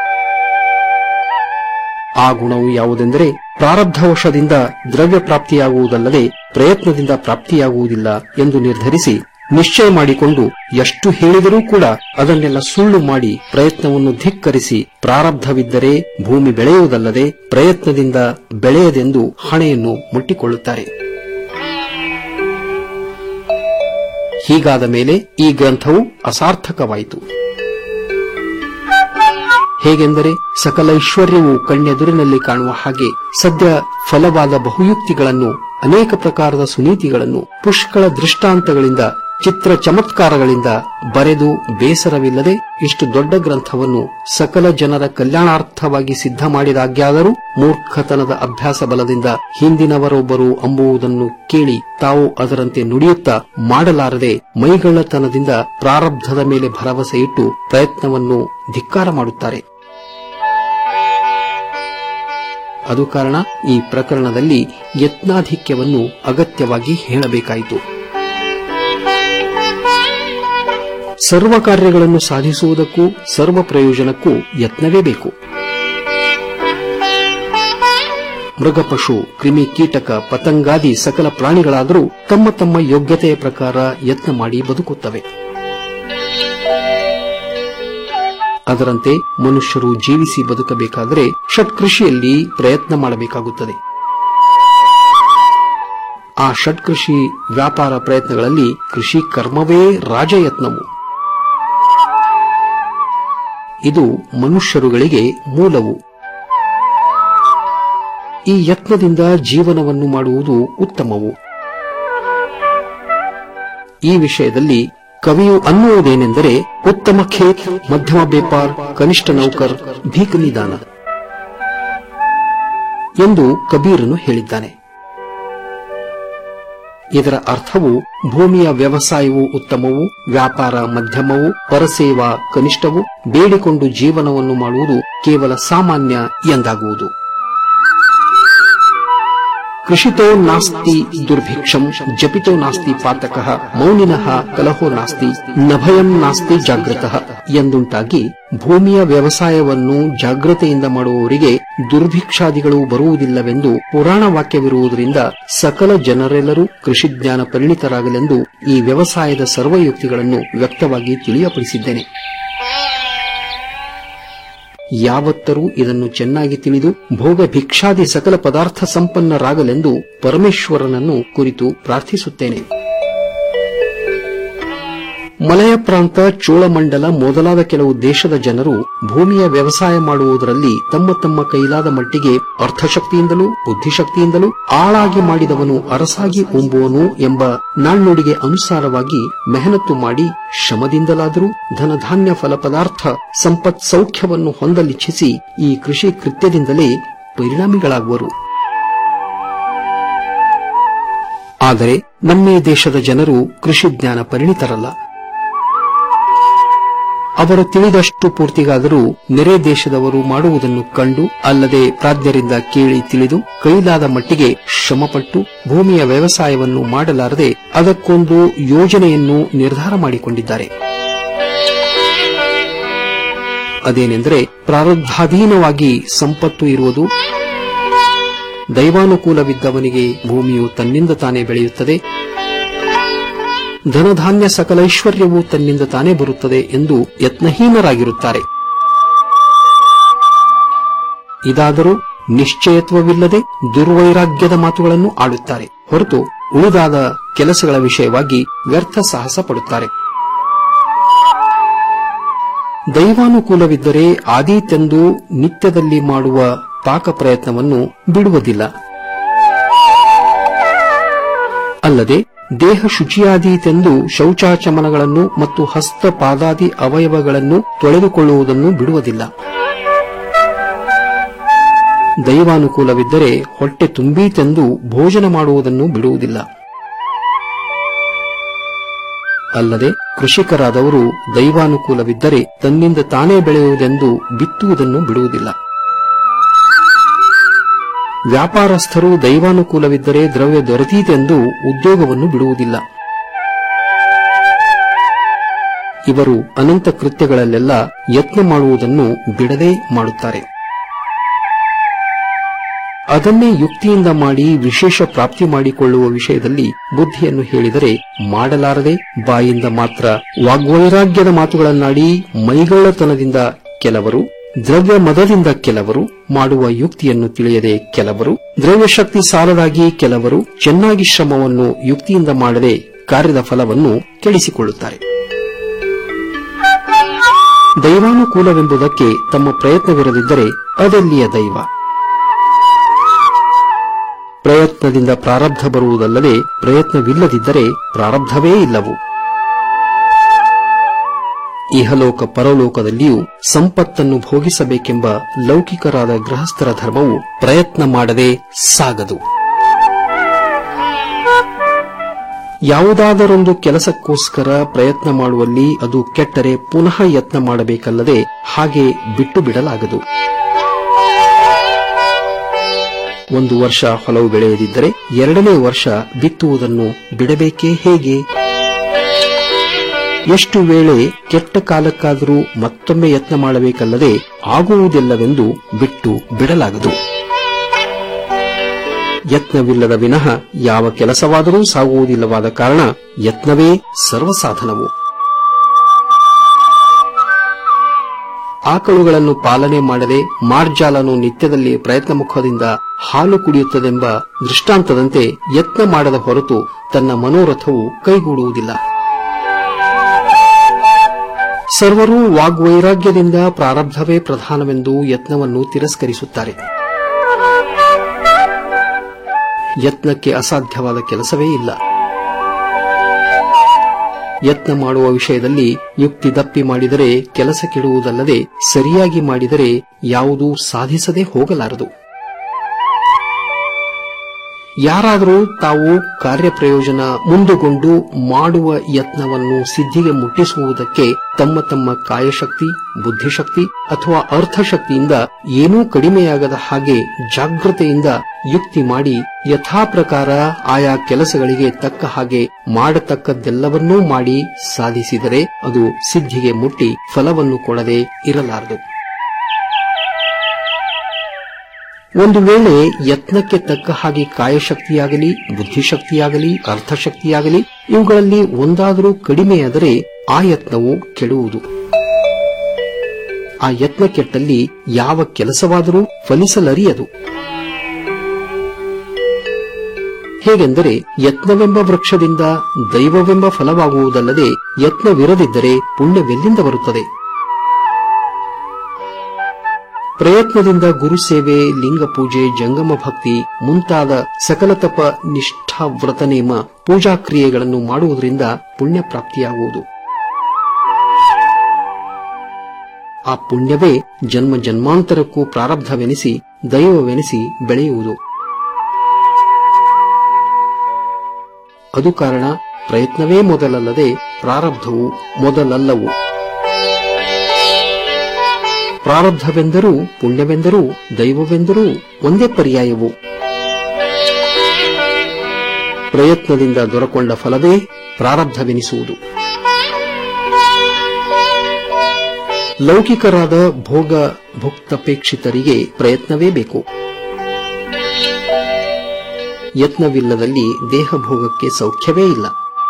ಆ ಗುಣವು ಯಾವುದೆಂದರೆ ಪ್ರಾರಬ್ಧವಶದಿಂದ ದ್ರವ್ಯ ಪ್ರಾಪ್ತಿಯಾಗುವುದಲ್ಲದೆ ಪ್ರಯತ್ನದಿಂದ ಪ್ರಾಪ್ತಿಯಾಗುವುದಿಲ್ಲ ಎಂದು ನಿರ್ಧರಿಸಿ ನಿಶ್ಚಯ ಮಾಡಿಕೊಂಡು ಎಷ್ಟು ಹೇಳಿದರೂ ಕೂಡ ಅದನ್ನೆಲ್ಲ ಸುಳ್ಳು ಮಾಡಿ ಪ್ರಯತ್ನವನ್ನು ಧಿಕ್ಕರಿಸಿ ಪ್ರಾರಬ್ಧವಿದ್ದರೆ ಭೂಮಿ ಬೆಳೆಯುವುದಲ್ಲದೆ ಪ್ರಯತ್ನದಿಂದ ಬೆಳೆಯದೆಂದು ಹಣೆಯನ್ನು ಮುಟ್ಟಿಕೊಳ್ಳುತ್ತಾರೆ ಹೀಗಾದ ಮೇಲೆ ಈ ಗ್ರಂಥವು ಅಸಾರ್ಥಕವಾಯಿತು ಹೇಗೆಂದರೆ ಸಕಲ ಐಶ್ವರ್ಯವು ಕಣ್ಣೆದುರಿನಲ್ಲಿ ಕಾಣುವ ಹಾಗೆ ಸದ್ಯ ಫಲವಾದ ಬಹುಯುಕ್ತಿಗಳನ್ನು ಅನೇಕ ಪ್ರಕಾರದ ಸುನೀತಿಗಳನ್ನು ಪುಷ್ಕಳ ದೃಷ್ಟಾಂತಗಳಿಂದ ಚಿತ್ರ ಚಮತ್ಕಾರಗಳಿಂದ ಬರೆದು ಬೇಸರವಿಲ್ಲದೆ ಇಷ್ಟು ದೊಡ್ಡ ಗ್ರಂಥವನ್ನು ಸಕಲ ಜನರ ಕಲ್ಯಾಣಾರ್ಥವಾಗಿ ಸಿದ್ಧ ಮಾಡಿದಾಗ್ಯಾದರೂ ಮೂರ್ಖತನದ ಅಭ್ಯಾಸ ಬಲದಿಂದ ಹಿಂದಿನವರೊಬ್ಬರು ಅಂಬುವುದನ್ನು ಕೇಳಿ ತಾವು ಅದರಂತೆ ನುಡಿಯುತ್ತಾ ಮಾಡಲಾರದೆ ಮೈಗಳ್ಳತನದಿಂದ ಪ್ರಾರಬ್ಧದ ಮೇಲೆ ಭರವಸೆ ಇಟ್ಟು ಪ್ರಯತ್ನವನ್ನು ಧಿಕ್ಕಾರ ಮಾಡುತ್ತಾರೆ ಅದು ಕಾರಣ ಈ ಪ್ರಕರಣದಲ್ಲಿ ಯತ್ನಾಧಿಕ್ಯವನ್ನು ಅಗತ್ಯವಾಗಿ ಹೇಳಬೇಕಾಯಿತು ಸರ್ವ ಕಾರ್ಯಗಳನ್ನು ಸಾಧಿಸುವುದಕ್ಕೂ ಸರ್ವ ಪ್ರಯೋಜನಕ್ಕೂ ಯತ್ನವೇ ಬೇಕು ಮೃಗಪಶು ಕ್ರಿಮಿ ಕೀಟಕ ಪತಂಗಾದಿ ಸಕಲ ಪ್ರಾಣಿಗಳಾದರೂ ತಮ್ಮ ತಮ್ಮ ಯೋಗ್ಯತೆಯ ಪ್ರಕಾರ ಯತ್ನ ಮಾಡಿ ಬದುಕುತ್ತವೆ ಅದರಂತೆ ಮನುಷ್ಯರು ಜೀವಿಸಿ ಬದುಕಬೇಕಾದರೆ ಷಟ್ಕೃಷಿಯಲ್ಲಿ ಪ್ರಯತ್ನ ಮಾಡಬೇಕಾಗುತ್ತದೆ ಆ ಷಟ್ಕೃಷಿ ವ್ಯಾಪಾರ ಪ್ರಯತ್ನಗಳಲ್ಲಿ ಕೃಷಿ ಕರ್ಮವೇ ರಾಜಯತ್ನವು ಇದು ಮನುಷ್ಯರುಗಳಿಗೆ ಮೂಲವು ಈ ಯತ್ನದಿಂದ ಜೀವನವನ್ನು ಮಾಡುವುದು ಉತ್ತಮವು ಈ ವಿಷಯದಲ್ಲಿ ಕವಿಯು ಅನ್ನುವುದೇನೆಂದರೆ ಉತ್ತಮ ಖೇತ್ ಮಧ್ಯಮ ಬೇಪಾರ್ ಕನಿಷ್ಠ ನೌಕರ್ ಭೀಕ್ ನಿದಾನ ಎಂದು ಕಬೀರನು ಹೇಳಿದ್ದಾನೆ ಇದರ ಅರ್ಥವು ಭೂಮಿಯ ವ್ಯವಸಾಯವು ಉತ್ತಮವು ವ್ಯಾಪಾರ ಮಧ್ಯಮವು ಪರಸೇವಾ ಕನಿಷ್ಠವು ಬೇಡಿಕೊಂಡು ಜೀವನವನ್ನು ಮಾಡುವುದು ಕೇವಲ ಸಾಮಾನ್ಯ ಎಂದಾಗುವುದು ಕೃಷಿತೋ ನಾಸ್ತಿ ದುರ್ಭಿಕ್ಷಂ ಜಪಿತೋ ನಾಸ್ತಿ ಪಾತಕಃ ಮೌನಿನಃ ಕಲಹೋ ನಾಸ್ತಿ ನಭಯಂ ನಾಸ್ತಿ ಜಾಗೃತಃ ಎಂದುಂಟಾಗಿ ಭೂಮಿಯ ವ್ಯವಸಾಯವನ್ನು ಜಾಗ್ರತೆಯಿಂದ ಮಾಡುವವರಿಗೆ ದುರ್ಭಿಕ್ಷಾದಿಗಳು ಬರುವುದಿಲ್ಲವೆಂದು ಪುರಾಣ ವಾಕ್ಯವಿರುವುದರಿಂದ ಸಕಲ ಜನರೆಲ್ಲರೂ ಕೃಷಿಜ್ಞಾನ ಪರಿಣಿತರಾಗಲೆಂದು ಈ ವ್ಯವಸಾಯದ ಸರ್ವಯುಕ್ತಿಗಳನ್ನು ವ್ಯಕ್ತವಾಗಿ ತಿಳಿಯಪಡಿಸಿದ್ದೇನೆ ಯಾವತ್ತರೂ ಇದನ್ನು ಚೆನ್ನಾಗಿ ತಿಳಿದು ಭೋಗ ಭಿಕ್ಷಾದಿ ಸಕಲ ಪದಾರ್ಥ ಸಂಪನ್ನರಾಗಲೆಂದು ಪರಮೇಶ್ವರನನ್ನು ಕುರಿತು ಪ್ರಾರ್ಥಿಸುತ್ತೇನೆ ಮಲಯ ಪ್ರಾಂತ ಚೋಳಮಂಡಲ ಮೊದಲಾದ ಕೆಲವು ದೇಶದ ಜನರು ಭೂಮಿಯ ವ್ಯವಸಾಯ ಮಾಡುವುದರಲ್ಲಿ ತಮ್ಮ ತಮ್ಮ ಕೈಲಾದ ಮಟ್ಟಿಗೆ ಅರ್ಥಶಕ್ತಿಯಿಂದಲೂ ಬುದ್ಧಿಶಕ್ತಿಯಿಂದಲೂ ಆಳಾಗಿ ಮಾಡಿದವನು ಅರಸಾಗಿ ಉಂಬುವನು ಎಂಬ ನಾಣ್ಣುಡಿಗೆ ಅನುಸಾರವಾಗಿ ಮೆಹನತ್ತು ಮಾಡಿ ಶ್ರಮದಿಂದಲಾದರೂ ಧನಧಾನ್ಯ ಫಲ ಪದಾರ್ಥ ಸಂಪತ್ ಸೌಖ್ಯವನ್ನು ಹೊಂದಲಿಚ್ಛಿಸಿ ಈ ಕೃಷಿ ಕೃತ್ಯದಿಂದಲೇ ಪರಿಣಾಮಿಗಳಾಗುವರು ಆದರೆ ನಮ್ಮ ಈ ದೇಶದ ಜನರು ಕೃಷಿ ಜ್ಞಾನ ಪರಿಣಿತರಲ್ಲ ಅವರು ತಿಳಿದಷ್ಟು ಪೂರ್ತಿಗಾದರೂ ನೆರೆ ದೇಶದವರು ಮಾಡುವುದನ್ನು ಕಂಡು ಅಲ್ಲದೆ ಪ್ರಾಜ್ಞರಿಂದ ಕೇಳಿ ತಿಳಿದು ಕೈಲಾದ ಮಟ್ಟಿಗೆ ಶ್ರಮಪಟ್ಟು ಭೂಮಿಯ ವ್ಯವಸಾಯವನ್ನು ಮಾಡಲಾರದೆ ಅದಕ್ಕೊಂದು ಯೋಜನೆಯನ್ನು ನಿರ್ಧಾರ ಮಾಡಿಕೊಂಡಿದ್ದಾರೆ ಅದೇನೆಂದರೆ ಪ್ರಾರಬ್ಧಾಧೀನವಾಗಿ ಸಂಪತ್ತು ಇರುವುದು ದೈವಾನುಕೂಲವಿದ್ದವನಿಗೆ ಭೂಮಿಯು ತನ್ನಿಂದ ತಾನೇ ಬೆಳೆಯುತ್ತದೆ ಧನಧಾನ್ಯ ಸಕಲೈಶ್ವರ್ಯವು ತನ್ನಿಂದ ತಾನೇ ಬರುತ್ತದೆ ಎಂದು ಯತ್ನಹೀನರಾಗಿರುತ್ತಾರೆ ಇದಾದರೂ ನಿಶ್ಚಯತ್ವವಿಲ್ಲದೆ ದುರ್ವೈರಾಗ್ಯದ ಮಾತುಗಳನ್ನು ಆಡುತ್ತಾರೆ ಹೊರತು ಉಳಿದಾದ ಕೆಲಸಗಳ ವಿಷಯವಾಗಿ ವ್ಯರ್ಥ ಸಾಹಸ ಪಡುತ್ತಾರೆ ದೈವಾನುಕೂಲವಿದ್ದರೆ ಆದೀತೆಂದು ನಿತ್ಯದಲ್ಲಿ ಮಾಡುವ ಪಾಕ ಪ್ರಯತ್ನವನ್ನು ಬಿಡುವುದಿಲ್ಲ ಅಲ್ಲದೆ ದೇಹ ಶುಚಿಯಾದೀತೆಂದು ಶೌಚಾಚಮನಗಳನ್ನು ಮತ್ತು ಹಸ್ತ ಪಾದಾದಿ ಅವಯವಗಳನ್ನು ತೊಳೆದುಕೊಳ್ಳುವುದನ್ನು ಬಿಡುವುದಿಲ್ಲ ದೈವಾನುಕೂಲವಿದ್ದರೆ ಹೊಟ್ಟೆ ತುಂಬೀತೆಂದು ಭೋಜನ ಮಾಡುವುದನ್ನು ಬಿಡುವುದಿಲ್ಲ ಅಲ್ಲದೆ ಕೃಷಿಕರಾದವರು ದೈವಾನುಕೂಲವಿದ್ದರೆ ತನ್ನಿಂದ ತಾನೇ ಬೆಳೆಯುವುದೆಂದು ಬಿತ್ತುವುದನ್ನು ಬಿಡುವುದಿಲ್ಲ ವ್ಯಾಪಾರಸ್ಥರು ದೈವಾನುಕೂಲವಿದ್ದರೆ ದ್ರವ್ಯ ದೊರೆತೀತೆಂದು ಉದ್ಯೋಗವನ್ನು ಬಿಡುವುದಿಲ್ಲ ಇವರು ಅನಂತ ಕೃತ್ಯಗಳಲ್ಲೆಲ್ಲ ಯತ್ನ ಮಾಡುವುದನ್ನು ಬಿಡದೇ ಮಾಡುತ್ತಾರೆ ಅದನ್ನೇ ಯುಕ್ತಿಯಿಂದ ಮಾಡಿ ವಿಶೇಷ ಪ್ರಾಪ್ತಿ ಮಾಡಿಕೊಳ್ಳುವ ವಿಷಯದಲ್ಲಿ ಬುದ್ಧಿಯನ್ನು ಹೇಳಿದರೆ ಮಾಡಲಾರದೆ ಬಾಯಿಂದ ಮಾತ್ರ ವಾಗ್ವೈರಾಗ್ಯದ ಮಾತುಗಳನ್ನಾಡಿ ಮೈಗಳ್ಳತನದಿಂದ ಕೆಲವರು ದ್ರವ್ಯ ಮದದಿಂದ ಕೆಲವರು ಮಾಡುವ ಯುಕ್ತಿಯನ್ನು ತಿಳಿಯದೆ ಕೆಲವರು ದ್ರವ್ಯಶಕ್ತಿ ಸಾಲದಾಗಿ ಕೆಲವರು ಚೆನ್ನಾಗಿ ಶ್ರಮವನ್ನು ಯುಕ್ತಿಯಿಂದ ಮಾಡದೆ ಕಾರ್ಯದ ಫಲವನ್ನು ಕೆಡಿಸಿಕೊಳ್ಳುತ್ತಾರೆ ದೈವಾನುಕೂಲವೆಂಬುದಕ್ಕೆ ತಮ್ಮ ಪ್ರಯತ್ನವಿರದಿದ್ದರೆ ಅದೆಲ್ಲಿಯ ದೈವ ಪ್ರಯತ್ನದಿಂದ ಪ್ರಾರಬ್ಧ ಬರುವುದಲ್ಲದೆ ಪ್ರಯತ್ನವಿಲ್ಲದಿದ್ದರೆ ಪ್ರಾರಬ್ಧವೇ ಇಲ್ಲವು ಇಹಲೋಕ ಪರಲೋಕದಲ್ಲಿಯೂ ಸಂಪತ್ತನ್ನು ಭೋಗಿಸಬೇಕೆಂಬ ಲೌಕಿಕರಾದ ಗೃಹಸ್ಥರ ಧರ್ಮವು ಪ್ರಯತ್ನ ಮಾಡದೆ ಸಾಗದು ಯಾವುದಾದರೊಂದು ಕೆಲಸಕ್ಕೋಸ್ಕರ ಪ್ರಯತ್ನ ಮಾಡುವಲ್ಲಿ ಅದು ಕೆಟ್ಟರೆ ಪುನಃ ಯತ್ನ ಮಾಡಬೇಕಲ್ಲದೆ ಹಾಗೆ ಬಿಟ್ಟು ಬಿಡಲಾಗದು ಒಂದು ವರ್ಷ ಹೊಲವು ಬೆಳೆಯದಿದ್ದರೆ ಎರಡನೇ ವರ್ಷ ಬಿತ್ತುವುದನ್ನು ಬಿಡಬೇಕೇ ಹೇಗೆ ಎಷ್ಟು ವೇಳೆ ಕೆಟ್ಟ ಕಾಲಕ್ಕಾದರೂ ಮತ್ತೊಮ್ಮೆ ಯತ್ನ ಮಾಡಬೇಕಲ್ಲದೆ ಆಗುವುದಿಲ್ಲವೆಂದು ಬಿಟ್ಟು ಬಿಡಲಾಗದು ಯತ್ನವಿಲ್ಲದ ವಿನಃ ಯಾವ ಕೆಲಸವಾದರೂ ಸಾಗುವುದಿಲ್ಲವಾದ ಕಾರಣ ಯತ್ನವೇ ಸರ್ವಸಾಧನವು ಆಕಳುಗಳನ್ನು ಪಾಲನೆ ಮಾಡದೆ ಮಾರ್ಜಾಲನು ನಿತ್ಯದಲ್ಲಿ ಪ್ರಯತ್ನ ಮುಖದಿಂದ ಹಾಲು ಕುಡಿಯುತ್ತದೆಂಬ ದೃಷ್ಟಾಂತದಂತೆ ಯತ್ನ ಮಾಡದ ಹೊರತು ತನ್ನ ಮನೋರಥವು ಕೈಗೂಡುವುದಿಲ್ಲ ಸರ್ವರೂ ವಾಗ್ವೈರಾಗ್ಯದಿಂದ ಪ್ರಾರಬ್ಧವೇ ಪ್ರಧಾನವೆಂದು ಯತ್ನವನ್ನು ತಿರಸ್ಕರಿಸುತ್ತಾರೆ ಯತ್ನಕ್ಕೆ ಅಸಾಧ್ಯವಾದ ಕೆಲಸವೇ ಇಲ್ಲ ಯತ್ನ ಮಾಡುವ ವಿಷಯದಲ್ಲಿ ಯುಕ್ತಿ ದಪ್ಪಿ ಮಾಡಿದರೆ ಕೆಲಸ ಕೆಡುವುದಲ್ಲದೆ ಸರಿಯಾಗಿ ಮಾಡಿದರೆ ಯಾವುದೂ ಸಾಧಿಸದೆ ಹೋಗಲಾರದು ಯಾರಾದರೂ ತಾವು ಕಾರ್ಯಪ್ರಯೋಜನ ಮುಂದುಗೊಂಡು ಮಾಡುವ ಯತ್ನವನ್ನು ಸಿದ್ಧಿಗೆ ಮುಟ್ಟಿಸುವುದಕ್ಕೆ ತಮ್ಮ ತಮ್ಮ ಕಾಯಶಕ್ತಿ ಬುದ್ಧಿಶಕ್ತಿ ಅಥವಾ ಅರ್ಥಶಕ್ತಿಯಿಂದ ಏನೂ ಕಡಿಮೆಯಾಗದ ಹಾಗೆ ಜಾಗೃತೆಯಿಂದ ಯುಕ್ತಿ ಮಾಡಿ ಯಥಾಪ್ರಕಾರ ಆಯಾ ಕೆಲಸಗಳಿಗೆ ತಕ್ಕ ಹಾಗೆ ಮಾಡತಕ್ಕದ್ದೆಲ್ಲವನ್ನೂ ಮಾಡಿ ಸಾಧಿಸಿದರೆ ಅದು ಸಿದ್ಧಿಗೆ ಮುಟ್ಟಿ ಫಲವನ್ನು ಕೊಡದೆ ಇರಲಾರದು ಒಂದು ವೇಳೆ ಯತ್ನಕ್ಕೆ ತಕ್ಕ ಹಾಗೆ ಕಾಯಶಕ್ತಿಯಾಗಲಿ ಬುದ್ಧಿಶಕ್ತಿಯಾಗಲಿ ಅರ್ಥಶಕ್ತಿಯಾಗಲಿ ಇವುಗಳಲ್ಲಿ ಒಂದಾದರೂ ಕಡಿಮೆಯಾದರೆ ಆ ಯತ್ನವು ಕೆಡುವುದು ಆ ಯತ್ನ ಕೆಟ್ಟಲ್ಲಿ ಯಾವ ಕೆಲಸವಾದರೂ ಫಲಿಸಲರಿಯದು ಹೇಗೆಂದರೆ ಯತ್ನವೆಂಬ ವೃಕ್ಷದಿಂದ ದೈವವೆಂಬ ಫಲವಾಗುವುದಲ್ಲದೆ ಯತ್ನವಿರದಿದ್ದರೆ ಪುಣ್ಯವೆಲ್ಲಿಂದ ಬರುತ್ತದೆ ಪ್ರಯತ್ನದಿಂದ ಗುರುಸೇವೆ ಲಿಂಗ ಪೂಜೆ ಜಂಗಮ ಭಕ್ತಿ ಮುಂತಾದ ಸಕಲ ತಪ ನಿಷ್ಠಾ ವ್ರತನೇಮ ಪೂಜಾ ಕ್ರಿಯೆಗಳನ್ನು ಮಾಡುವುದರಿಂದ ಪುಣ್ಯ ಪ್ರಾಪ್ತಿಯಾಗುವುದು ಆ ಪುಣ್ಯವೇ ಜನ್ಮ ಜನ್ಮಾಂತರಕ್ಕೂ ಪ್ರಾರಬ್ಧವೆನಿಸಿ ದೈವವೆನಿಸಿ ಬೆಳೆಯುವುದು ಅದು ಕಾರಣ ಪ್ರಯತ್ನವೇ ಮೊದಲಲ್ಲದೆ ಪ್ರಾರಬ್ಧವು ಮೊದಲಲ್ಲವು ಪ್ರಾರಬ್ಧವೆಂದರೂ ಪುಣ್ಯವೆಂದರೂ ದೈವವೆಂದರೂ ಒಂದೇ ಪರ್ಯಾಯವು ಪ್ರಯತ್ನದಿಂದ ದೊರಕೊಂಡ ಫಲವೇ ಪ್ರಾರಬ್ಧವೆನಿಸುವುದು ಲೌಕಿಕರಾದ ಭೋಗ ಭುಕ್ತಪೇಕ್ಷಿತರಿಗೆ ಪ್ರಯತ್ನವೇ ಬೇಕು ಯತ್ನವಿಲ್ಲದಲ್ಲಿ ದೇಹ ಭೋಗಕ್ಕೆ ಸೌಖ್ಯವೇ ಇಲ್ಲ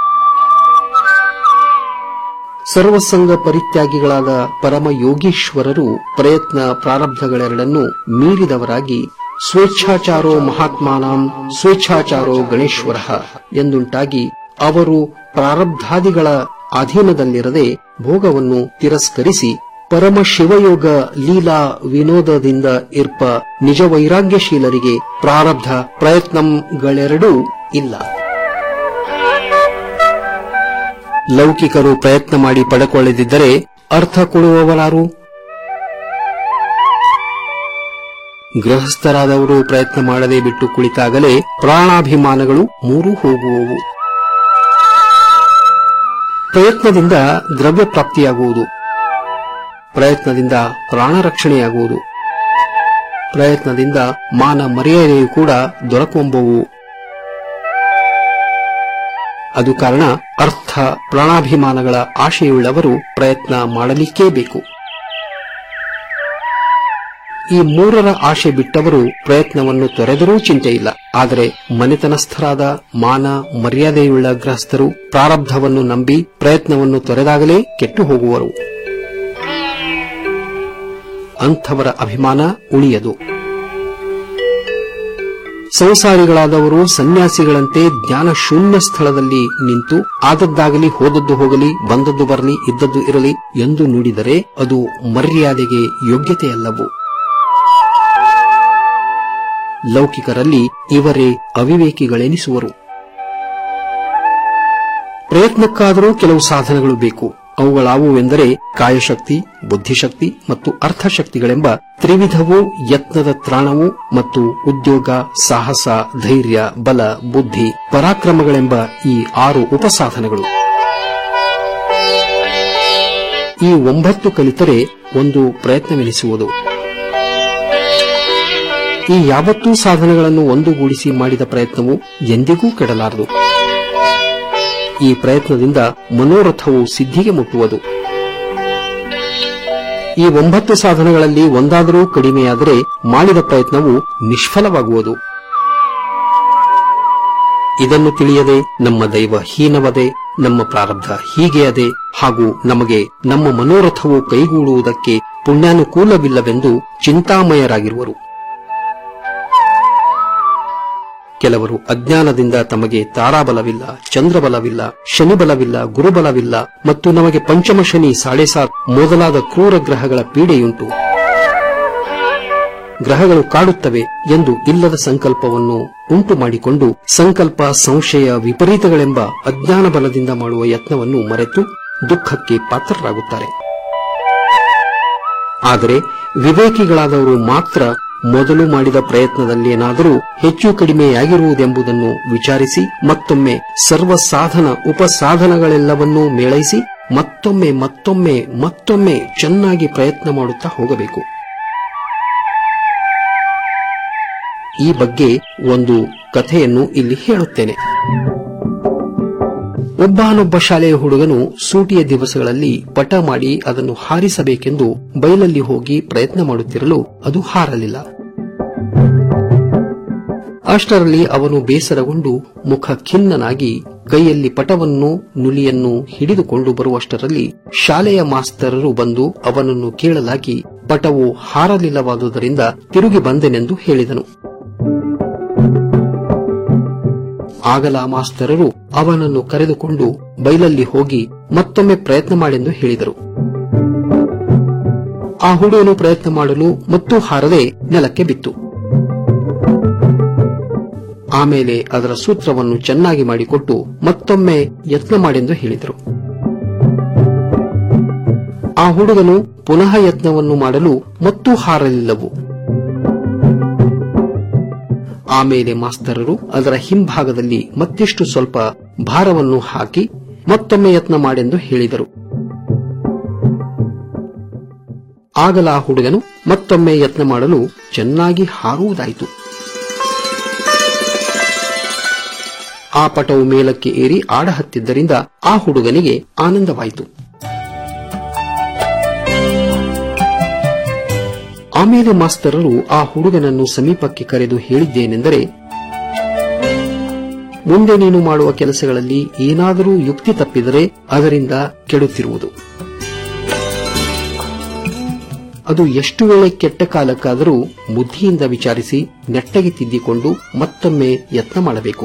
ಸರ್ವಸಂಗ ಪರಿತ್ಯಾಗಿಗಳಾದ ಪರಮ ಯೋಗೀಶ್ವರರು ಪ್ರಯತ್ನ ಪ್ರಾರಬ್ಧಗಳೆರಡನ್ನೂ ಮೀರಿದವರಾಗಿ ಸ್ವೇಚ್ಛಾಚಾರೋ ಮಹಾತ್ಮಾನಾಂ ಸ್ವೇಚ್ಛಾಚಾರೋ ಗಣೇಶ್ವರ ಎಂದುಂಟಾಗಿ ಅವರು ಪ್ರಾರಬ್ಧಾದಿಗಳ ಅಧೀನದಲ್ಲಿರದೆ ಭೋಗವನ್ನು ತಿರಸ್ಕರಿಸಿ ಪರಮ ಶಿವಯೋಗ ಲೀಲಾ ವಿನೋದದಿಂದ ಇರ್ಪ ನಿಜ ವೈರಾಗ್ಯಶೀಲರಿಗೆ ಪ್ರಾರಬ್ಧ ಪ್ರಯತ್ನಗಳೆರಡೂ ಇಲ್ಲ ಲೌಕಿಕರು ಪ್ರಯತ್ನ ಮಾಡಿ ಪಡೆಕೊಳ್ಳದಿದ್ದರೆ ಅರ್ಥ ಕೊಡುವವರಾರು ಗೃಹಸ್ಥರಾದವರು ಪ್ರಯತ್ನ ಮಾಡದೆ ಬಿಟ್ಟು ಕುಳಿತಾಗಲೇ ಪ್ರಾಣಾಭಿಮಾನಗಳು ಮೂರೂ ಹೋಗುವವು ಪ್ರಯತ್ನದಿಂದ ದ್ರವ್ಯ ಪ್ರಾಪ್ತಿಯಾಗುವುದು ಪ್ರಯತ್ನದಿಂದ ಪ್ರಾಣ ರಕ್ಷಣೆಯಾಗುವುದು ಪ್ರಯತ್ನದಿಂದ ಮಾನ ಮರ್ಯಾದೆಯು ಕೂಡ ದೊರಕುವಂಬವು ಅದು ಕಾರಣ ಅರ್ಥ ಪ್ರಾಣಾಭಿಮಾನಗಳ ಆಶೆಯುಳ್ಳವರು ಪ್ರಯತ್ನ ಮಾಡಲಿಕ್ಕೇ ಬೇಕು ಈ ಮೂರರ ಆಶೆ ಬಿಟ್ಟವರು ಪ್ರಯತ್ನವನ್ನು ತೊರೆದರೂ ಚಿಂತೆಯಿಲ್ಲ ಆದರೆ ಮನೆತನಸ್ಥರಾದ ಮಾನ ಮರ್ಯಾದೆಯುಳ್ಳ ಗೃಹಸ್ಥರು ಪ್ರಾರಬ್ಧವನ್ನು ನಂಬಿ ಪ್ರಯತ್ನವನ್ನು ತೊರೆದಾಗಲೇ ಕೆಟ್ಟು ಹೋಗುವರು ಅಂಥವರ ಅಭಿಮಾನ ಉಳಿಯದು ಸಂಸಾರಿಗಳಾದವರು ಸನ್ಯಾಸಿಗಳಂತೆ ಜ್ಞಾನ ಶೂನ್ಯ ಸ್ಥಳದಲ್ಲಿ ನಿಂತು ಆದದ್ದಾಗಲಿ ಹೋದದ್ದು ಹೋಗಲಿ ಬಂದದ್ದು ಬರಲಿ ಇದ್ದದ್ದು ಇರಲಿ ಎಂದು ನುಡಿದರೆ ಅದು ಮರ್ಯಾದೆಗೆ ಯೋಗ್ಯತೆಯಲ್ಲವು ಲೌಕಿಕರಲ್ಲಿ ಇವರೇ ಅವಿವೇಕಿಗಳೆನಿಸುವರು ಪ್ರಯತ್ನಕ್ಕಾದರೂ ಕೆಲವು ಸಾಧನಗಳು ಬೇಕು ಅವುಗಳಾವುವೆಂದರೆ ಕಾಯಶಕ್ತಿ ಬುದ್ಧಿಶಕ್ತಿ ಮತ್ತು ಅರ್ಥಶಕ್ತಿಗಳೆಂಬ ತ್ರಿವಿಧವು ಯತ್ನದ ತ್ರಾಣವು ಮತ್ತು ಉದ್ಯೋಗ ಸಾಹಸ ಧೈರ್ಯ ಬಲ ಬುದ್ಧಿ ಪರಾಕ್ರಮಗಳೆಂಬ ಈ ಆರು ಉಪಸಾಧನಗಳು ಈ ಒಂಬತ್ತು ಕಲಿತರೆ ಒಂದು ಪ್ರಯತ್ನವೆನಿಸುವುದು ಈ ಯಾವತ್ತೂ ಸಾಧನಗಳನ್ನು ಒಂದುಗೂಡಿಸಿ ಮಾಡಿದ ಪ್ರಯತ್ನವು ಎಂದಿಗೂ ಕೆಡಲಾರದು ಈ ಪ್ರಯತ್ನದಿಂದ ಮನೋರಥವು ಸಿದ್ಧಿಗೆ ಮುಟ್ಟುವುದು ಈ ಒಂಬತ್ತು ಸಾಧನಗಳಲ್ಲಿ ಒಂದಾದರೂ ಕಡಿಮೆಯಾದರೆ ಮಾಡಿದ ಪ್ರಯತ್ನವು ನಿಷ್ಫಲವಾಗುವುದು ಇದನ್ನು ತಿಳಿಯದೆ ನಮ್ಮ ದೈವ ಹೀನವದೆ ನಮ್ಮ ಪ್ರಾರಬ್ಧ ಹೀಗೆ ಅದೆ ಹಾಗೂ ನಮಗೆ ನಮ್ಮ ಮನೋರಥವು ಕೈಗೂಡುವುದಕ್ಕೆ ಪುಣ್ಯಾನುಕೂಲವಿಲ್ಲವೆಂದು ಚಿಂತಾಮಯರಾಗಿರುವರು ಕೆಲವರು ಅಜ್ಞಾನದಿಂದ ತಮಗೆ ತಾರಾಬಲವಿಲ್ಲ ಚಂದ್ರಬಲವಿಲ್ಲ ಶನಿಬಲವಿಲ್ಲ ಗುರುಬಲವಿಲ್ಲ ಮತ್ತು ನಮಗೆ ಪಂಚಮ ಶನಿ ಸಾಡೆ ಸಾತ್ ಮೊದಲಾದ ಕ್ರೂರ ಗ್ರಹಗಳ ಪೀಡೆಯುಂಟು ಗ್ರಹಗಳು ಕಾಡುತ್ತವೆ ಎಂದು ಇಲ್ಲದ ಸಂಕಲ್ಪವನ್ನು ಉಂಟು ಮಾಡಿಕೊಂಡು ಸಂಕಲ್ಪ ಸಂಶಯ ವಿಪರೀತಗಳೆಂಬ ಅಜ್ಞಾನ ಬಲದಿಂದ ಮಾಡುವ ಯತ್ನವನ್ನು ಮರೆತು ದುಃಖಕ್ಕೆ ಪಾತ್ರರಾಗುತ್ತಾರೆ ಆದರೆ ವಿವೇಕಿಗಳಾದವರು ಮಾತ್ರ ಮೊದಲು ಮಾಡಿದ ಪ್ರಯತ್ನದಲ್ಲೇನಾದರೂ ಹೆಚ್ಚು ಕಡಿಮೆಯಾಗಿರುವುದೆಂಬುದನ್ನು ವಿಚಾರಿಸಿ ಮತ್ತೊಮ್ಮೆ ಸರ್ವ ಸಾಧನ ಉಪಸಾಧನಗಳೆಲ್ಲವನ್ನೂ ಮೇಳೈಸಿ ಮತ್ತೊಮ್ಮೆ ಮತ್ತೊಮ್ಮೆ ಮತ್ತೊಮ್ಮೆ ಚೆನ್ನಾಗಿ ಪ್ರಯತ್ನ ಮಾಡುತ್ತಾ ಹೋಗಬೇಕು ಈ ಬಗ್ಗೆ ಒಂದು ಕಥೆಯನ್ನು ಇಲ್ಲಿ ಹೇಳುತ್ತೇನೆ ಒಬ್ಬನೊಬ್ಬ ಶಾಲೆಯ ಹುಡುಗನು ಸೂಟಿಯ ದಿವಸಗಳಲ್ಲಿ ಪಟ ಮಾಡಿ ಅದನ್ನು ಹಾರಿಸಬೇಕೆಂದು ಬಯಲಲ್ಲಿ ಹೋಗಿ ಪ್ರಯತ್ನ ಮಾಡುತ್ತಿರಲು ಅದು ಹಾರಲಿಲ್ಲ ಅಷ್ಟರಲ್ಲಿ ಅವನು ಬೇಸರಗೊಂಡು ಮುಖ ಖಿನ್ನನಾಗಿ ಕೈಯಲ್ಲಿ ಪಟವನ್ನು ನುಲಿಯನ್ನು ಹಿಡಿದುಕೊಂಡು ಬರುವಷ್ಟರಲ್ಲಿ ಶಾಲೆಯ ಮಾಸ್ತರರು ಬಂದು ಅವನನ್ನು ಕೇಳಲಾಗಿ ಪಟವು ಹಾರಲಿಲ್ಲವಾದುದರಿಂದ ತಿರುಗಿ ಬಂದೆನೆಂದು ಹೇಳಿದನು ಆಗಲ ಮಾಸ್ತರರು ಅವನನ್ನು ಕರೆದುಕೊಂಡು ಬೈಲಲ್ಲಿ ಹೋಗಿ ಮತ್ತೊಮ್ಮೆ ಪ್ರಯತ್ನ ಮಾಡೆಂದು ಹೇಳಿದರು ಆ ಹುಡುಗನು ಪ್ರಯತ್ನ ಮಾಡಲು ಮತ್ತೂ ಹಾರದೆ ನೆಲಕ್ಕೆ ಬಿತ್ತು ಆಮೇಲೆ ಅದರ ಸೂತ್ರವನ್ನು ಚೆನ್ನಾಗಿ ಮಾಡಿಕೊಟ್ಟು ಮತ್ತೊಮ್ಮೆ ಯತ್ನ ಮಾಡೆಂದು ಹೇಳಿದರು ಆ ಹುಡುಗನು ಪುನಃ ಯತ್ನವನ್ನು ಮಾಡಲು ಮತ್ತೂ ಹಾರಲಿಲ್ಲವು ಆಮೇಲೆ ಮಾಸ್ತರರು ಅದರ ಹಿಂಭಾಗದಲ್ಲಿ ಮತ್ತಿಷ್ಟು ಸ್ವಲ್ಪ ಭಾರವನ್ನು ಹಾಕಿ ಮತ್ತೊಮ್ಮೆ ಯತ್ನ ಮಾಡೆಂದು ಹೇಳಿದರು ಆಗಲ ಆ ಹುಡುಗನು ಮತ್ತೊಮ್ಮೆ ಯತ್ನ ಮಾಡಲು ಚೆನ್ನಾಗಿ ಹಾರುವುದಾಯಿತು ಆ ಪಟವು ಮೇಲಕ್ಕೆ ಏರಿ ಆಡ ಹತ್ತಿದ್ದರಿಂದ ಆ ಹುಡುಗನಿಗೆ ಆನಂದವಾಯಿತು ಆಮೇಲೆ ಮಾಸ್ತರರು ಆ ಹುಡುಗನನ್ನು ಸಮೀಪಕ್ಕೆ ಕರೆದು ಹೇಳಿದ್ದೇನೆಂದರೆ ಮುಂದೆ ನೀನು ಮಾಡುವ ಕೆಲಸಗಳಲ್ಲಿ ಏನಾದರೂ ಯುಕ್ತಿ ತಪ್ಪಿದರೆ ಅದರಿಂದ ಕೆಡುತ್ತಿರುವುದು ಅದು ಎಷ್ಟು ವೇಳೆ ಕೆಟ್ಟ ಕಾಲಕ್ಕಾದರೂ ಬುದ್ಧಿಯಿಂದ ವಿಚಾರಿಸಿ ನೆಟ್ಟಗೆ ತಿದ್ದಿಕೊಂಡು ಮತ್ತೊಮ್ಮೆ ಯತ್ನ ಮಾಡಬೇಕು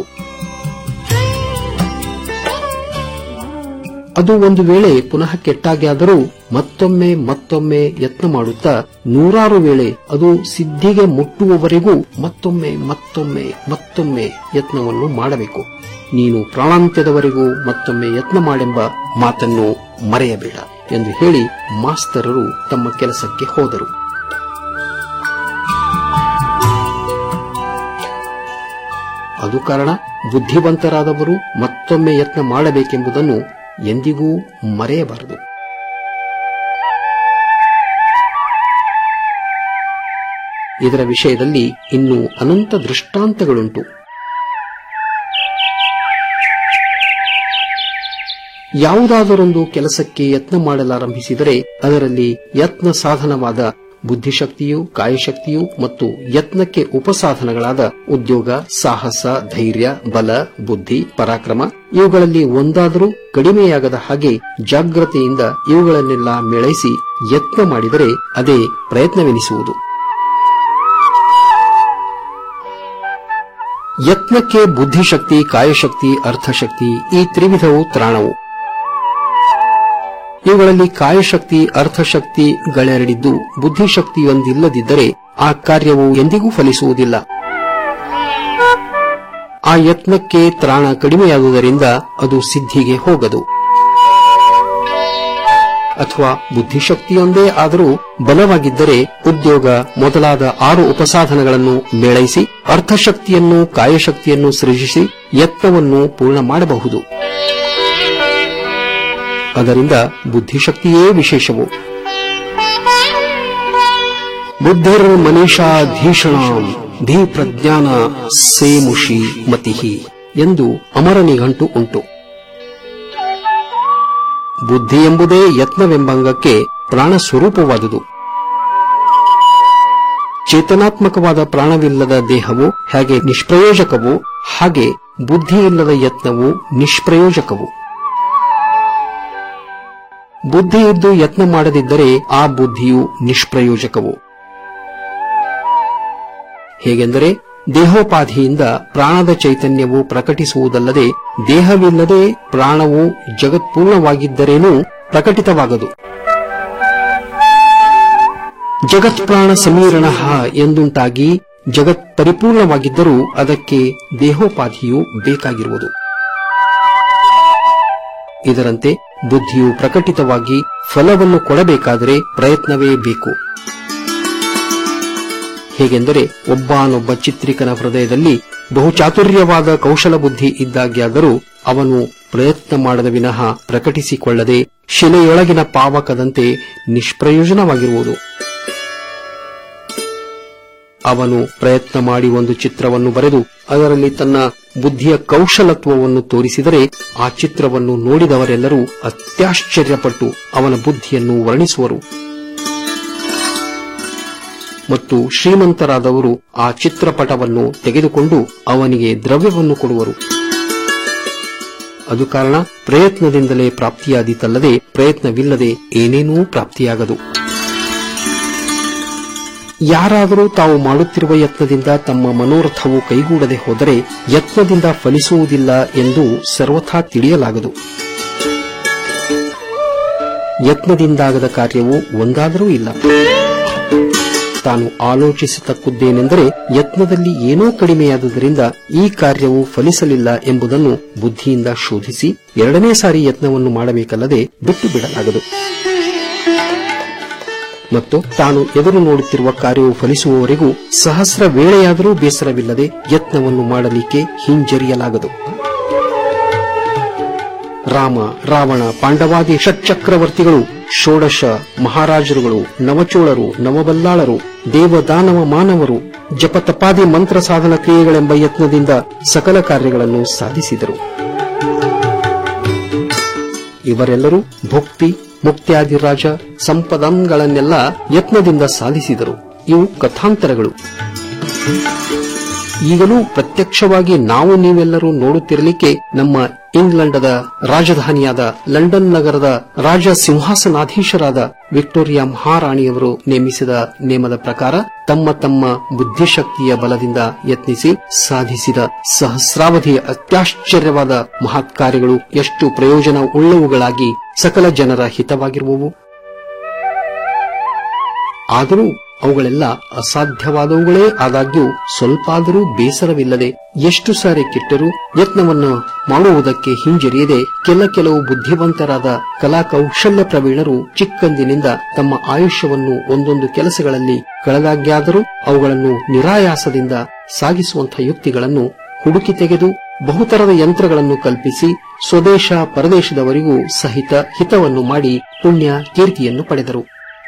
ಅದು ಒಂದು ವೇಳೆ ಪುನಃ ಕೆಟ್ಟಾಗ್ಯಾದರೂ ಮತ್ತೊಮ್ಮೆ ಮತ್ತೊಮ್ಮೆ ಯತ್ನ ಮಾಡುತ್ತಾ ನೂರಾರು ವೇಳೆ ಅದು ಸಿದ್ಧಿಗೆ ಮುಟ್ಟುವವರೆಗೂ ಮತ್ತೊಮ್ಮೆ ಮತ್ತೊಮ್ಮೆ ಮತ್ತೊಮ್ಮೆ ಯತ್ನವನ್ನು ಮಾಡಬೇಕು ನೀನು ಪ್ರಾಣಾಂತ್ಯದವರೆಗೂ ಮತ್ತೊಮ್ಮೆ ಯತ್ನ ಮಾಡೆಂಬ ಮಾತನ್ನು ಮರೆಯಬೇಡ ಎಂದು ಹೇಳಿ ಮಾಸ್ತರರು ತಮ್ಮ ಕೆಲಸಕ್ಕೆ ಹೋದರು ಅದು ಕಾರಣ ಬುದ್ಧಿವಂತರಾದವರು ಮತ್ತೊಮ್ಮೆ ಯತ್ನ ಮಾಡಬೇಕೆಂಬುದನ್ನು ಎಂದಿಗೂ ಮರೆಯಬಾರದು ಇದರ ವಿಷಯದಲ್ಲಿ ಇನ್ನು ಅನಂತ ದೃಷ್ಟಾಂತಗಳುಂಟು ಯಾವುದಾದರೊಂದು ಕೆಲಸಕ್ಕೆ ಯತ್ನ ಮಾಡಲಾರಂಭಿಸಿದರೆ ಅದರಲ್ಲಿ ಯತ್ನ ಸಾಧನವಾದ ಬುದ್ಧಿಶಕ್ತಿಯು ಕಾಯಶಕ್ತಿಯು ಮತ್ತು ಯತ್ನಕ್ಕೆ ಉಪಸಾಧನಗಳಾದ ಉದ್ಯೋಗ ಸಾಹಸ ಧೈರ್ಯ ಬಲ ಬುದ್ಧಿ ಪರಾಕ್ರಮ ಇವುಗಳಲ್ಲಿ ಒಂದಾದರೂ ಕಡಿಮೆಯಾಗದ ಹಾಗೆ ಜಾಗ್ರತೆಯಿಂದ ಇವುಗಳನ್ನೆಲ್ಲ ಮೇಳೈಸಿ ಯತ್ನ ಮಾಡಿದರೆ ಅದೇ ಪ್ರಯತ್ನವೆನಿಸುವುದು ಯತ್ನಕ್ಕೆ ಬುದ್ಧಿಶಕ್ತಿ ಕಾಯಶಕ್ತಿ ಅರ್ಥಶಕ್ತಿ ಈ ತ್ರಿವಿಧವು ತ್ರಾಣವು ಇವುಗಳಲ್ಲಿ ಕಾಯಶಕ್ತಿ ಅರ್ಥಶಕ್ತಿಗಳೆರಡಿದ್ದು ಬುದ್ಧಿಶಕ್ತಿಯೊಂದಿಲ್ಲದಿದ್ದರೆ ಆ ಕಾರ್ಯವು ಎಂದಿಗೂ ಫಲಿಸುವುದಿಲ್ಲ ಆ ಯತ್ನಕ್ಕೆ ತ್ರಾಣ ಕಡಿಮೆಯಾದುದರಿಂದ ಅದು ಸಿದ್ಧಿಗೆ ಹೋಗದು ಅಥವಾ ಬುದ್ಧಿಶಕ್ತಿಯೊಂದೇ ಆದರೂ ಬಲವಾಗಿದ್ದರೆ ಉದ್ಯೋಗ ಮೊದಲಾದ ಆರು ಉಪಸಾಧನಗಳನ್ನು ಮೇಳೈಸಿ ಅರ್ಥಶಕ್ತಿಯನ್ನು ಕಾಯಶಕ್ತಿಯನ್ನು ಸೃಜಿಸಿ ಯತ್ನವನ್ನು ಪೂರ್ಣ ಮಾಡಬಹುದು ಅದರಿಂದ ಬುದ್ಧಿಶಕ್ತಿಯೇ ವಿಶೇಷವು ಬುದ್ಧಿರ್ ಮನೀಷಾ ಧೀಷಣಾಂ ಧೀ ಪ್ರಜ್ಞಾನ ಸೇಮುಷಿ ಮತಿಹಿ ಎಂದು ಅಮರ ನಿಘಂಟು ಉಂಟು ಬುದ್ಧಿ ಎಂಬುದೇ ಯತ್ನವೆಂಬಂಗಕ್ಕೆ ಪ್ರಾಣ ಸ್ವರೂಪವಾದುದು ಚೇತನಾತ್ಮಕವಾದ ಪ್ರಾಣವಿಲ್ಲದ ದೇಹವು ಹೇಗೆ ನಿಷ್ಪ್ರಯೋಜಕವು ಹಾಗೆ ಬುದ್ಧಿ ಇಲ್ಲದ ಯತ್ನವು ನಿಷ್ಪ್ರಯೋಜಕವು ಬುದ್ಧಿ ಇದ್ದು ಯತ್ನ ಮಾಡದಿದ್ದರೆ ಆ ಬುದ್ಧಿಯು ನಿಷ್ಪ್ರಯೋಜಕವು ಹೇಗೆಂದರೆ ದೇಹೋಪಾಧಿಯಿಂದ ಪ್ರಾಣದ ಚೈತನ್ಯವು ಪ್ರಕಟಿಸುವುದಲ್ಲದೆ ದೇಹವಿಲ್ಲದೆ ಪ್ರಾಣವು ಜಗತ್ಪೂರ್ಣವಾಗಿದ್ದರೇನೂ ಪ್ರಕಟಿತವಾಗದು ಜಗತ್ಪ್ರಾಣ ಸಮೀರಣ ಎಂದುಂಟಾಗಿ ಜಗತ್ ಪರಿಪೂರ್ಣವಾಗಿದ್ದರೂ ಅದಕ್ಕೆ ದೇಹೋಪಾಧಿಯು ಬೇಕಾಗಿರುವುದು ಇದರಂತೆ ಬುದ್ಧಿಯು ಪ್ರಕಟಿತವಾಗಿ ಫಲವನ್ನು ಕೊಡಬೇಕಾದರೆ ಪ್ರಯತ್ನವೇ ಬೇಕು ಹೇಗೆಂದರೆ ಒಬ್ಬನೊಬ್ಬ ಚಿತ್ರಿಕನ ಹೃದಯದಲ್ಲಿ ಬಹುಚಾತುರ್ಯವಾದ ಕೌಶಲ ಬುದ್ಧಿ ಇದ್ದಾಗ್ಯಾದರೂ ಅವನು ಪ್ರಯತ್ನ ಮಾಡದ ವಿನಃ ಪ್ರಕಟಿಸಿಕೊಳ್ಳದೆ ಶಿಲೆಯೊಳಗಿನ ಪಾವಕದಂತೆ ನಿಷ್ಪ್ರಯೋಜನವಾಗಿರುವುದು ಅವನು ಪ್ರಯತ್ನ ಮಾಡಿ ಒಂದು ಚಿತ್ರವನ್ನು ಬರೆದು ಅದರಲ್ಲಿ ತನ್ನ ಬುದ್ಧಿಯ ಕೌಶಲತ್ವವನ್ನು ತೋರಿಸಿದರೆ ಆ ಚಿತ್ರವನ್ನು ನೋಡಿದವರೆಲ್ಲರೂ ಅತ್ಯಾಶ್ಚರ್ಯಪಟ್ಟು ಅವನ ಬುದ್ಧಿಯನ್ನು ವರ್ಣಿಸುವರು ಮತ್ತು ಶ್ರೀಮಂತರಾದವರು ಆ ಚಿತ್ರಪಟವನ್ನು ತೆಗೆದುಕೊಂಡು ಅವನಿಗೆ ದ್ರವ್ಯವನ್ನು ಕೊಡುವರು ಅದು ಕಾರಣ ಪ್ರಯತ್ನದಿಂದಲೇ ಪ್ರಾಪ್ತಿಯಾದೀತಲ್ಲದೆ ಪ್ರಯತ್ನವಿಲ್ಲದೆ ಏನೇನೂ ಪ್ರಾಪ್ತಿಯಾಗದು ಯಾರಾದರೂ ತಾವು ಮಾಡುತ್ತಿರುವ ಯತ್ನದಿಂದ ತಮ್ಮ ಮನೋರಥವು ಕೈಗೂಡದೆ ಹೋದರೆ ಯತ್ನದಿಂದ ಫಲಿಸುವುದಿಲ್ಲ ಎಂದು ಸರ್ವಥಾ ತಿಳಿಯಲಾಗದು ಯತ್ನದಿಂದಾಗದ ಕಾರ್ಯವು ಒಂದಾದರೂ ಇಲ್ಲ ತಾನು ಆಲೋಚಿಸತಕ್ಕದ್ದೇನೆಂದರೆ ಯತ್ನದಲ್ಲಿ ಏನೋ ಕಡಿಮೆಯಾದುದರಿಂದ ಈ ಕಾರ್ಯವು ಫಲಿಸಲಿಲ್ಲ ಎಂಬುದನ್ನು ಬುದ್ಧಿಯಿಂದ ಶೋಧಿಸಿ ಎರಡನೇ ಸಾರಿ ಯತ್ನವನ್ನು ಮಾಡಬೇಕಲ್ಲದೆ ಬಿಟ್ಟು ಬಿಡಲಾಗದು ಮತ್ತು ತಾನು ಎದುರು ನೋಡುತ್ತಿರುವ ಕಾರ್ಯವು ಫಲಿಸುವವರೆಗೂ ಸಹಸ್ರ ವೇಳೆಯಾದರೂ ಬೇಸರವಿಲ್ಲದೆ ಯತ್ನವನ್ನು ಮಾಡಲಿಕ್ಕೆ ಹಿಂಜರಿಯಲಾಗದು ರಾಮ ರಾವಣ ಪಾಂಡವಾದಿ ಷಟ್ಚಕ್ರವರ್ತಿಗಳು ಷೋಡಶ ಮಹಾರಾಜರುಗಳು ನವಚೋಳರು ನವಬಲ್ಲಾಳರು ದೇವದಾನವ ಮಾನವರು ಜಪತಪಾದಿ ಮಂತ್ರ ಸಾಧನ ಕ್ರಿಯೆಗಳೆಂಬ ಯತ್ನದಿಂದ ಸಕಲ ಕಾರ್ಯಗಳನ್ನು ಸಾಧಿಸಿದರು ಇವರೆಲ್ಲರೂ ಭಕ್ತಿ ಮುಕ್ತ್ಯಾದಿರಾಜ ಸಂಪದಂಗಳನ್ನೆಲ್ಲ ಯತ್ನದಿಂದ ಸಾಧಿಸಿದರು ಇವು ಕಥಾಂತರಗಳು ಈಗಲೂ ಪ್ರತ್ಯಕ್ಷವಾಗಿ ನಾವು ನೀವೆಲ್ಲರೂ ನೋಡುತ್ತಿರಲಿಕ್ಕೆ ನಮ್ಮ ಇಂಗ್ಲೆಂಡದ ರಾಜಧಾನಿಯಾದ ಲಂಡನ್ ನಗರದ ರಾಜ ಸಿಂಹಾಸನಾಧೀಶರಾದ ವಿಕ್ಟೋರಿಯಾ ಮಹಾರಾಣಿಯವರು ನೇಮಿಸಿದ ನೇಮದ ಪ್ರಕಾರ ತಮ್ಮ ತಮ್ಮ ಬುದ್ಧಿಶಕ್ತಿಯ ಬಲದಿಂದ ಯತ್ನಿಸಿ ಸಾಧಿಸಿದ ಸಹಸ್ರಾವಧಿಯ ಅತ್ಯಾಶ್ಚರ್ಯವಾದ ಮಹತ್ ಕಾರ್ಯಗಳು ಎಷ್ಟು ಪ್ರಯೋಜನ ಉಳ್ಳವುಗಳಾಗಿ ಸಕಲ ಜನರ ಹಿತವಾಗಿರುವವು ಆದರೂ ಅವುಗಳೆಲ್ಲ ಅಸಾಧ್ಯವಾದವುಗಳೇ ಆದಾಗ್ಯೂ ಸ್ವಲ್ಪಾದರೂ ಬೇಸರವಿಲ್ಲದೆ ಎಷ್ಟು ಸಾರಿ ಕೆಟ್ಟರೂ ಯತ್ನವನ್ನು ಮಾಡುವುದಕ್ಕೆ ಹಿಂಜರಿಯದೆ ಕೆಲ ಕೆಲವು ಬುದ್ಧಿವಂತರಾದ ಕಲಾ ಕೌಶಲ್ಯ ಪ್ರವೀಣರು ಚಿಕ್ಕಂದಿನಿಂದ ತಮ್ಮ ಆಯುಷ್ಯವನ್ನು ಒಂದೊಂದು ಕೆಲಸಗಳಲ್ಲಿ ಕಳೆದಾಗ್ಯಾದರೂ ಅವುಗಳನ್ನು ನಿರಾಯಾಸದಿಂದ ಸಾಗಿಸುವಂತಹ ಯುಕ್ತಿಗಳನ್ನು ಹುಡುಕಿ ತೆಗೆದು ಬಹುತರದ ಯಂತ್ರಗಳನ್ನು ಕಲ್ಪಿಸಿ ಸ್ವದೇಶ ಪರದೇಶದವರಿಗೂ ಸಹಿತ ಹಿತವನ್ನು ಮಾಡಿ ಪುಣ್ಯ ಕೀರ್ತಿಯನ್ನು ಪಡೆದರು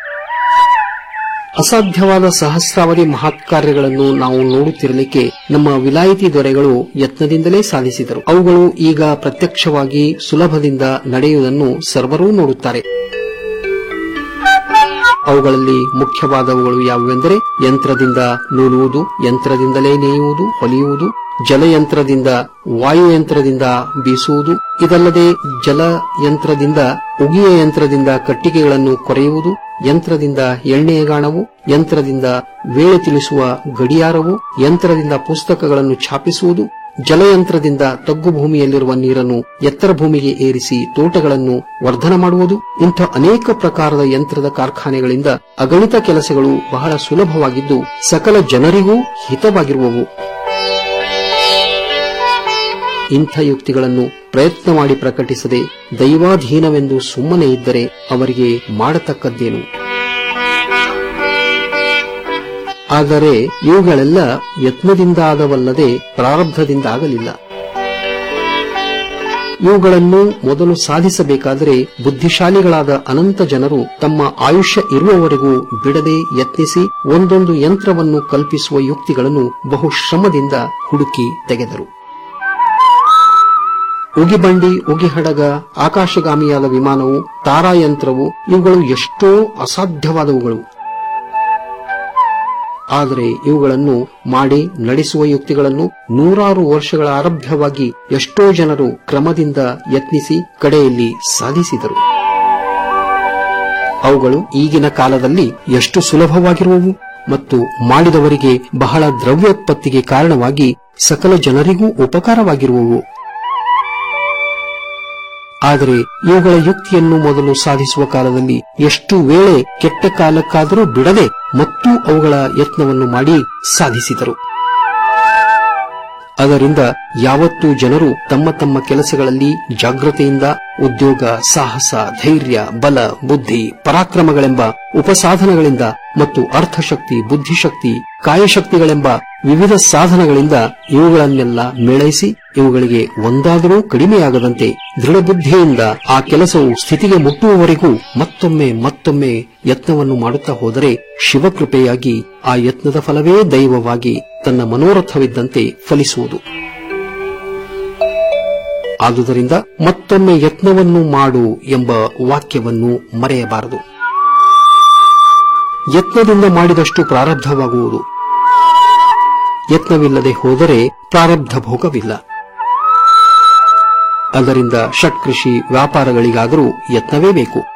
ಅಸಾಧ್ಯವಾದ ಸಹಸ್ರಾವಧಿ ಮಹತ್ ಕಾರ್ಯಗಳನ್ನು ನಾವು ನೋಡುತ್ತಿರಲಿಕ್ಕೆ ನಮ್ಮ ವಿಲಾಯಿತಿ ದೊರೆಗಳು ಯತ್ನದಿಂದಲೇ ಸಾಧಿಸಿದರು ಅವುಗಳು ಈಗ ಪ್ರತ್ಯಕ್ಷವಾಗಿ ಸುಲಭದಿಂದ ನಡೆಯುವುದನ್ನು ಸರ್ವರೂ ನೋಡುತ್ತಾರೆ ಅವುಗಳಲ್ಲಿ ಮುಖ್ಯವಾದವುಗಳು ಯಾವುವೆಂದರೆ ಯಂತ್ರದಿಂದ ನೂಲುವುದು ಯಂತ್ರದಿಂದಲೇ ನೇಯುವುದು ಹೊಲಿಯುವುದು ಜಲಯಂತ್ರದಿಂದ ವಾಯುಯಂತ್ರದಿಂದ ಬೀಸುವುದು ಇದಲ್ಲದೆ ಜಲಯಂತ್ರದಿಂದ ಉಗಿಯ ಯಂತ್ರದಿಂದ ಕಟ್ಟಿಗೆಗಳನ್ನು ಕೊರೆಯುವುದು ಯಂತ್ರದಿಂದ ಎಣ್ಣೆಯಗಾಣವು ಯಂತ್ರದಿಂದ ವೇಳೆ ತಿಳಿಸುವ ಗಡಿಯಾರವು ಯಂತ್ರದಿಂದ ಪುಸ್ತಕಗಳನ್ನು ಛಾಪಿಸುವುದು ಜಲಯಂತ್ರದಿಂದ ತಗ್ಗು ಭೂಮಿಯಲ್ಲಿರುವ ನೀರನ್ನು ಎತ್ತರ ಭೂಮಿಗೆ ಏರಿಸಿ ತೋಟಗಳನ್ನು ವರ್ಧನ ಮಾಡುವುದು ಇಂಥ ಅನೇಕ ಪ್ರಕಾರದ ಯಂತ್ರದ ಕಾರ್ಖಾನೆಗಳಿಂದ ಅಗಣಿತ ಕೆಲಸಗಳು ಬಹಳ ಸುಲಭವಾಗಿದ್ದು ಸಕಲ ಜನರಿಗೂ ಹಿತವಾಗಿರುವವು ಇಂಥ ಯುಕ್ತಿಗಳನ್ನು ಪ್ರಯತ್ನ ಮಾಡಿ ಪ್ರಕಟಿಸದೆ ದೈವಾಧೀನವೆಂದು ಸುಮ್ಮನೆ ಇದ್ದರೆ ಅವರಿಗೆ ಮಾಡತಕ್ಕದ್ದೇನು ಆದರೆ ಇವುಗಳೆಲ್ಲ ಯತ್ನದಿಂದ ಆದವಲ್ಲದೆ ಪ್ರಾರಬ್ಧದಿಂದ ಆಗಲಿಲ್ಲ ಇವುಗಳನ್ನು ಮೊದಲು ಸಾಧಿಸಬೇಕಾದರೆ ಬುದ್ಧಿಶಾಲಿಗಳಾದ ಅನಂತ ಜನರು ತಮ್ಮ ಆಯುಷ್ಯ ಇರುವವರೆಗೂ ಬಿಡದೆ ಯತ್ನಿಸಿ ಒಂದೊಂದು ಯಂತ್ರವನ್ನು ಕಲ್ಪಿಸುವ ಯುಕ್ತಿಗಳನ್ನು ಬಹುಶ್ರಮದಿಂದ ಹುಡುಕಿ ತೆಗೆದರು ಉಗಿಬಂಡಿ ಉಗಿಹಡಗ ಆಕಾಶಗಾಮಿಯಾದ ವಿಮಾನವು ತಾರಾಯಂತ್ರವು ಇವುಗಳು ಎಷ್ಟೋ ಅಸಾಧ್ಯವಾದವುಗಳು ಆದರೆ ಇವುಗಳನ್ನು ಮಾಡಿ ನಡೆಸುವ ಯುಕ್ತಿಗಳನ್ನು ನೂರಾರು ವರ್ಷಗಳ ಆರಭ್ಯವಾಗಿ ಎಷ್ಟೋ ಜನರು ಕ್ರಮದಿಂದ ಯತ್ನಿಸಿ ಕಡೆಯಲ್ಲಿ ಸಾಧಿಸಿದರು ಅವುಗಳು ಈಗಿನ ಕಾಲದಲ್ಲಿ ಎಷ್ಟು ಸುಲಭವಾಗಿರುವವು ಮತ್ತು ಮಾಡಿದವರಿಗೆ ಬಹಳ ದ್ರವ್ಯೋತ್ಪತ್ತಿಗೆ ಕಾರಣವಾಗಿ ಸಕಲ ಜನರಿಗೂ ಉಪಕಾರವಾಗಿರುವವು ಆದರೆ ಇವುಗಳ ಯುಕ್ತಿಯನ್ನು ಮೊದಲು ಸಾಧಿಸುವ ಕಾಲದಲ್ಲಿ ಎಷ್ಟು ವೇಳೆ ಕೆಟ್ಟ ಕಾಲಕ್ಕಾದರೂ ಬಿಡದೆ ಮತ್ತು ಅವುಗಳ ಯತ್ನವನ್ನು ಮಾಡಿ ಸಾಧಿಸಿದರು ಅದರಿಂದ ಯಾವತ್ತೂ ಜನರು ತಮ್ಮ ತಮ್ಮ ಕೆಲಸಗಳಲ್ಲಿ ಜಾಗೃತೆಯಿಂದ ಉದ್ಯೋಗ ಸಾಹಸ ಧೈರ್ಯ ಬಲ ಬುದ್ಧಿ ಪರಾಕ್ರಮಗಳೆಂಬ ಉಪಸಾಧನಗಳಿಂದ ಮತ್ತು ಅರ್ಥಶಕ್ತಿ ಬುದ್ಧಿಶಕ್ತಿ ಕಾಯಶಕ್ತಿಗಳೆಂಬ ವಿವಿಧ ಸಾಧನಗಳಿಂದ ಇವುಗಳನ್ನೆಲ್ಲ ಮೇಳೈಸಿ ಇವುಗಳಿಗೆ ಒಂದಾದರೂ ಕಡಿಮೆಯಾಗದಂತೆ ದೃಢಬುದ್ಧಿಯಿಂದ ಆ ಕೆಲಸವು ಸ್ಥಿತಿಗೆ ಮುಟ್ಟುವವರೆಗೂ ಮತ್ತೊಮ್ಮೆ ಮತ್ತೊಮ್ಮೆ ಯತ್ನವನ್ನು ಮಾಡುತ್ತಾ ಹೋದರೆ ಶಿವಕೃಪೆಯಾಗಿ ಆ ಯತ್ನದ ಫಲವೇ ದೈವವಾಗಿ ತನ್ನ ಮನೋರಥವಿದ್ದಂತೆ ಫಲಿಸುವುದು ಆದುದರಿಂದ ಮತ್ತೊಮ್ಮೆ ಯತ್ನವನ್ನು ಮಾಡು ಎಂಬ ವಾಕ್ಯವನ್ನು ಮರೆಯಬಾರದು ಯತ್ನದಿಂದ ಮಾಡಿದಷ್ಟು ಪ್ರಾರಬ್ಧವಾಗುವುದು ಯತ್ನವಿಲ್ಲದೆ ಹೋದರೆ ಪ್ರಾರಬ್ಧ ಭೋಗವಿಲ್ಲ ಅದರಿಂದ ಷಟ್ಕೃಷಿ ವ್ಯಾಪಾರಗಳಿಗಾದರೂ ಯತ್ನವೇ ಬೇಕು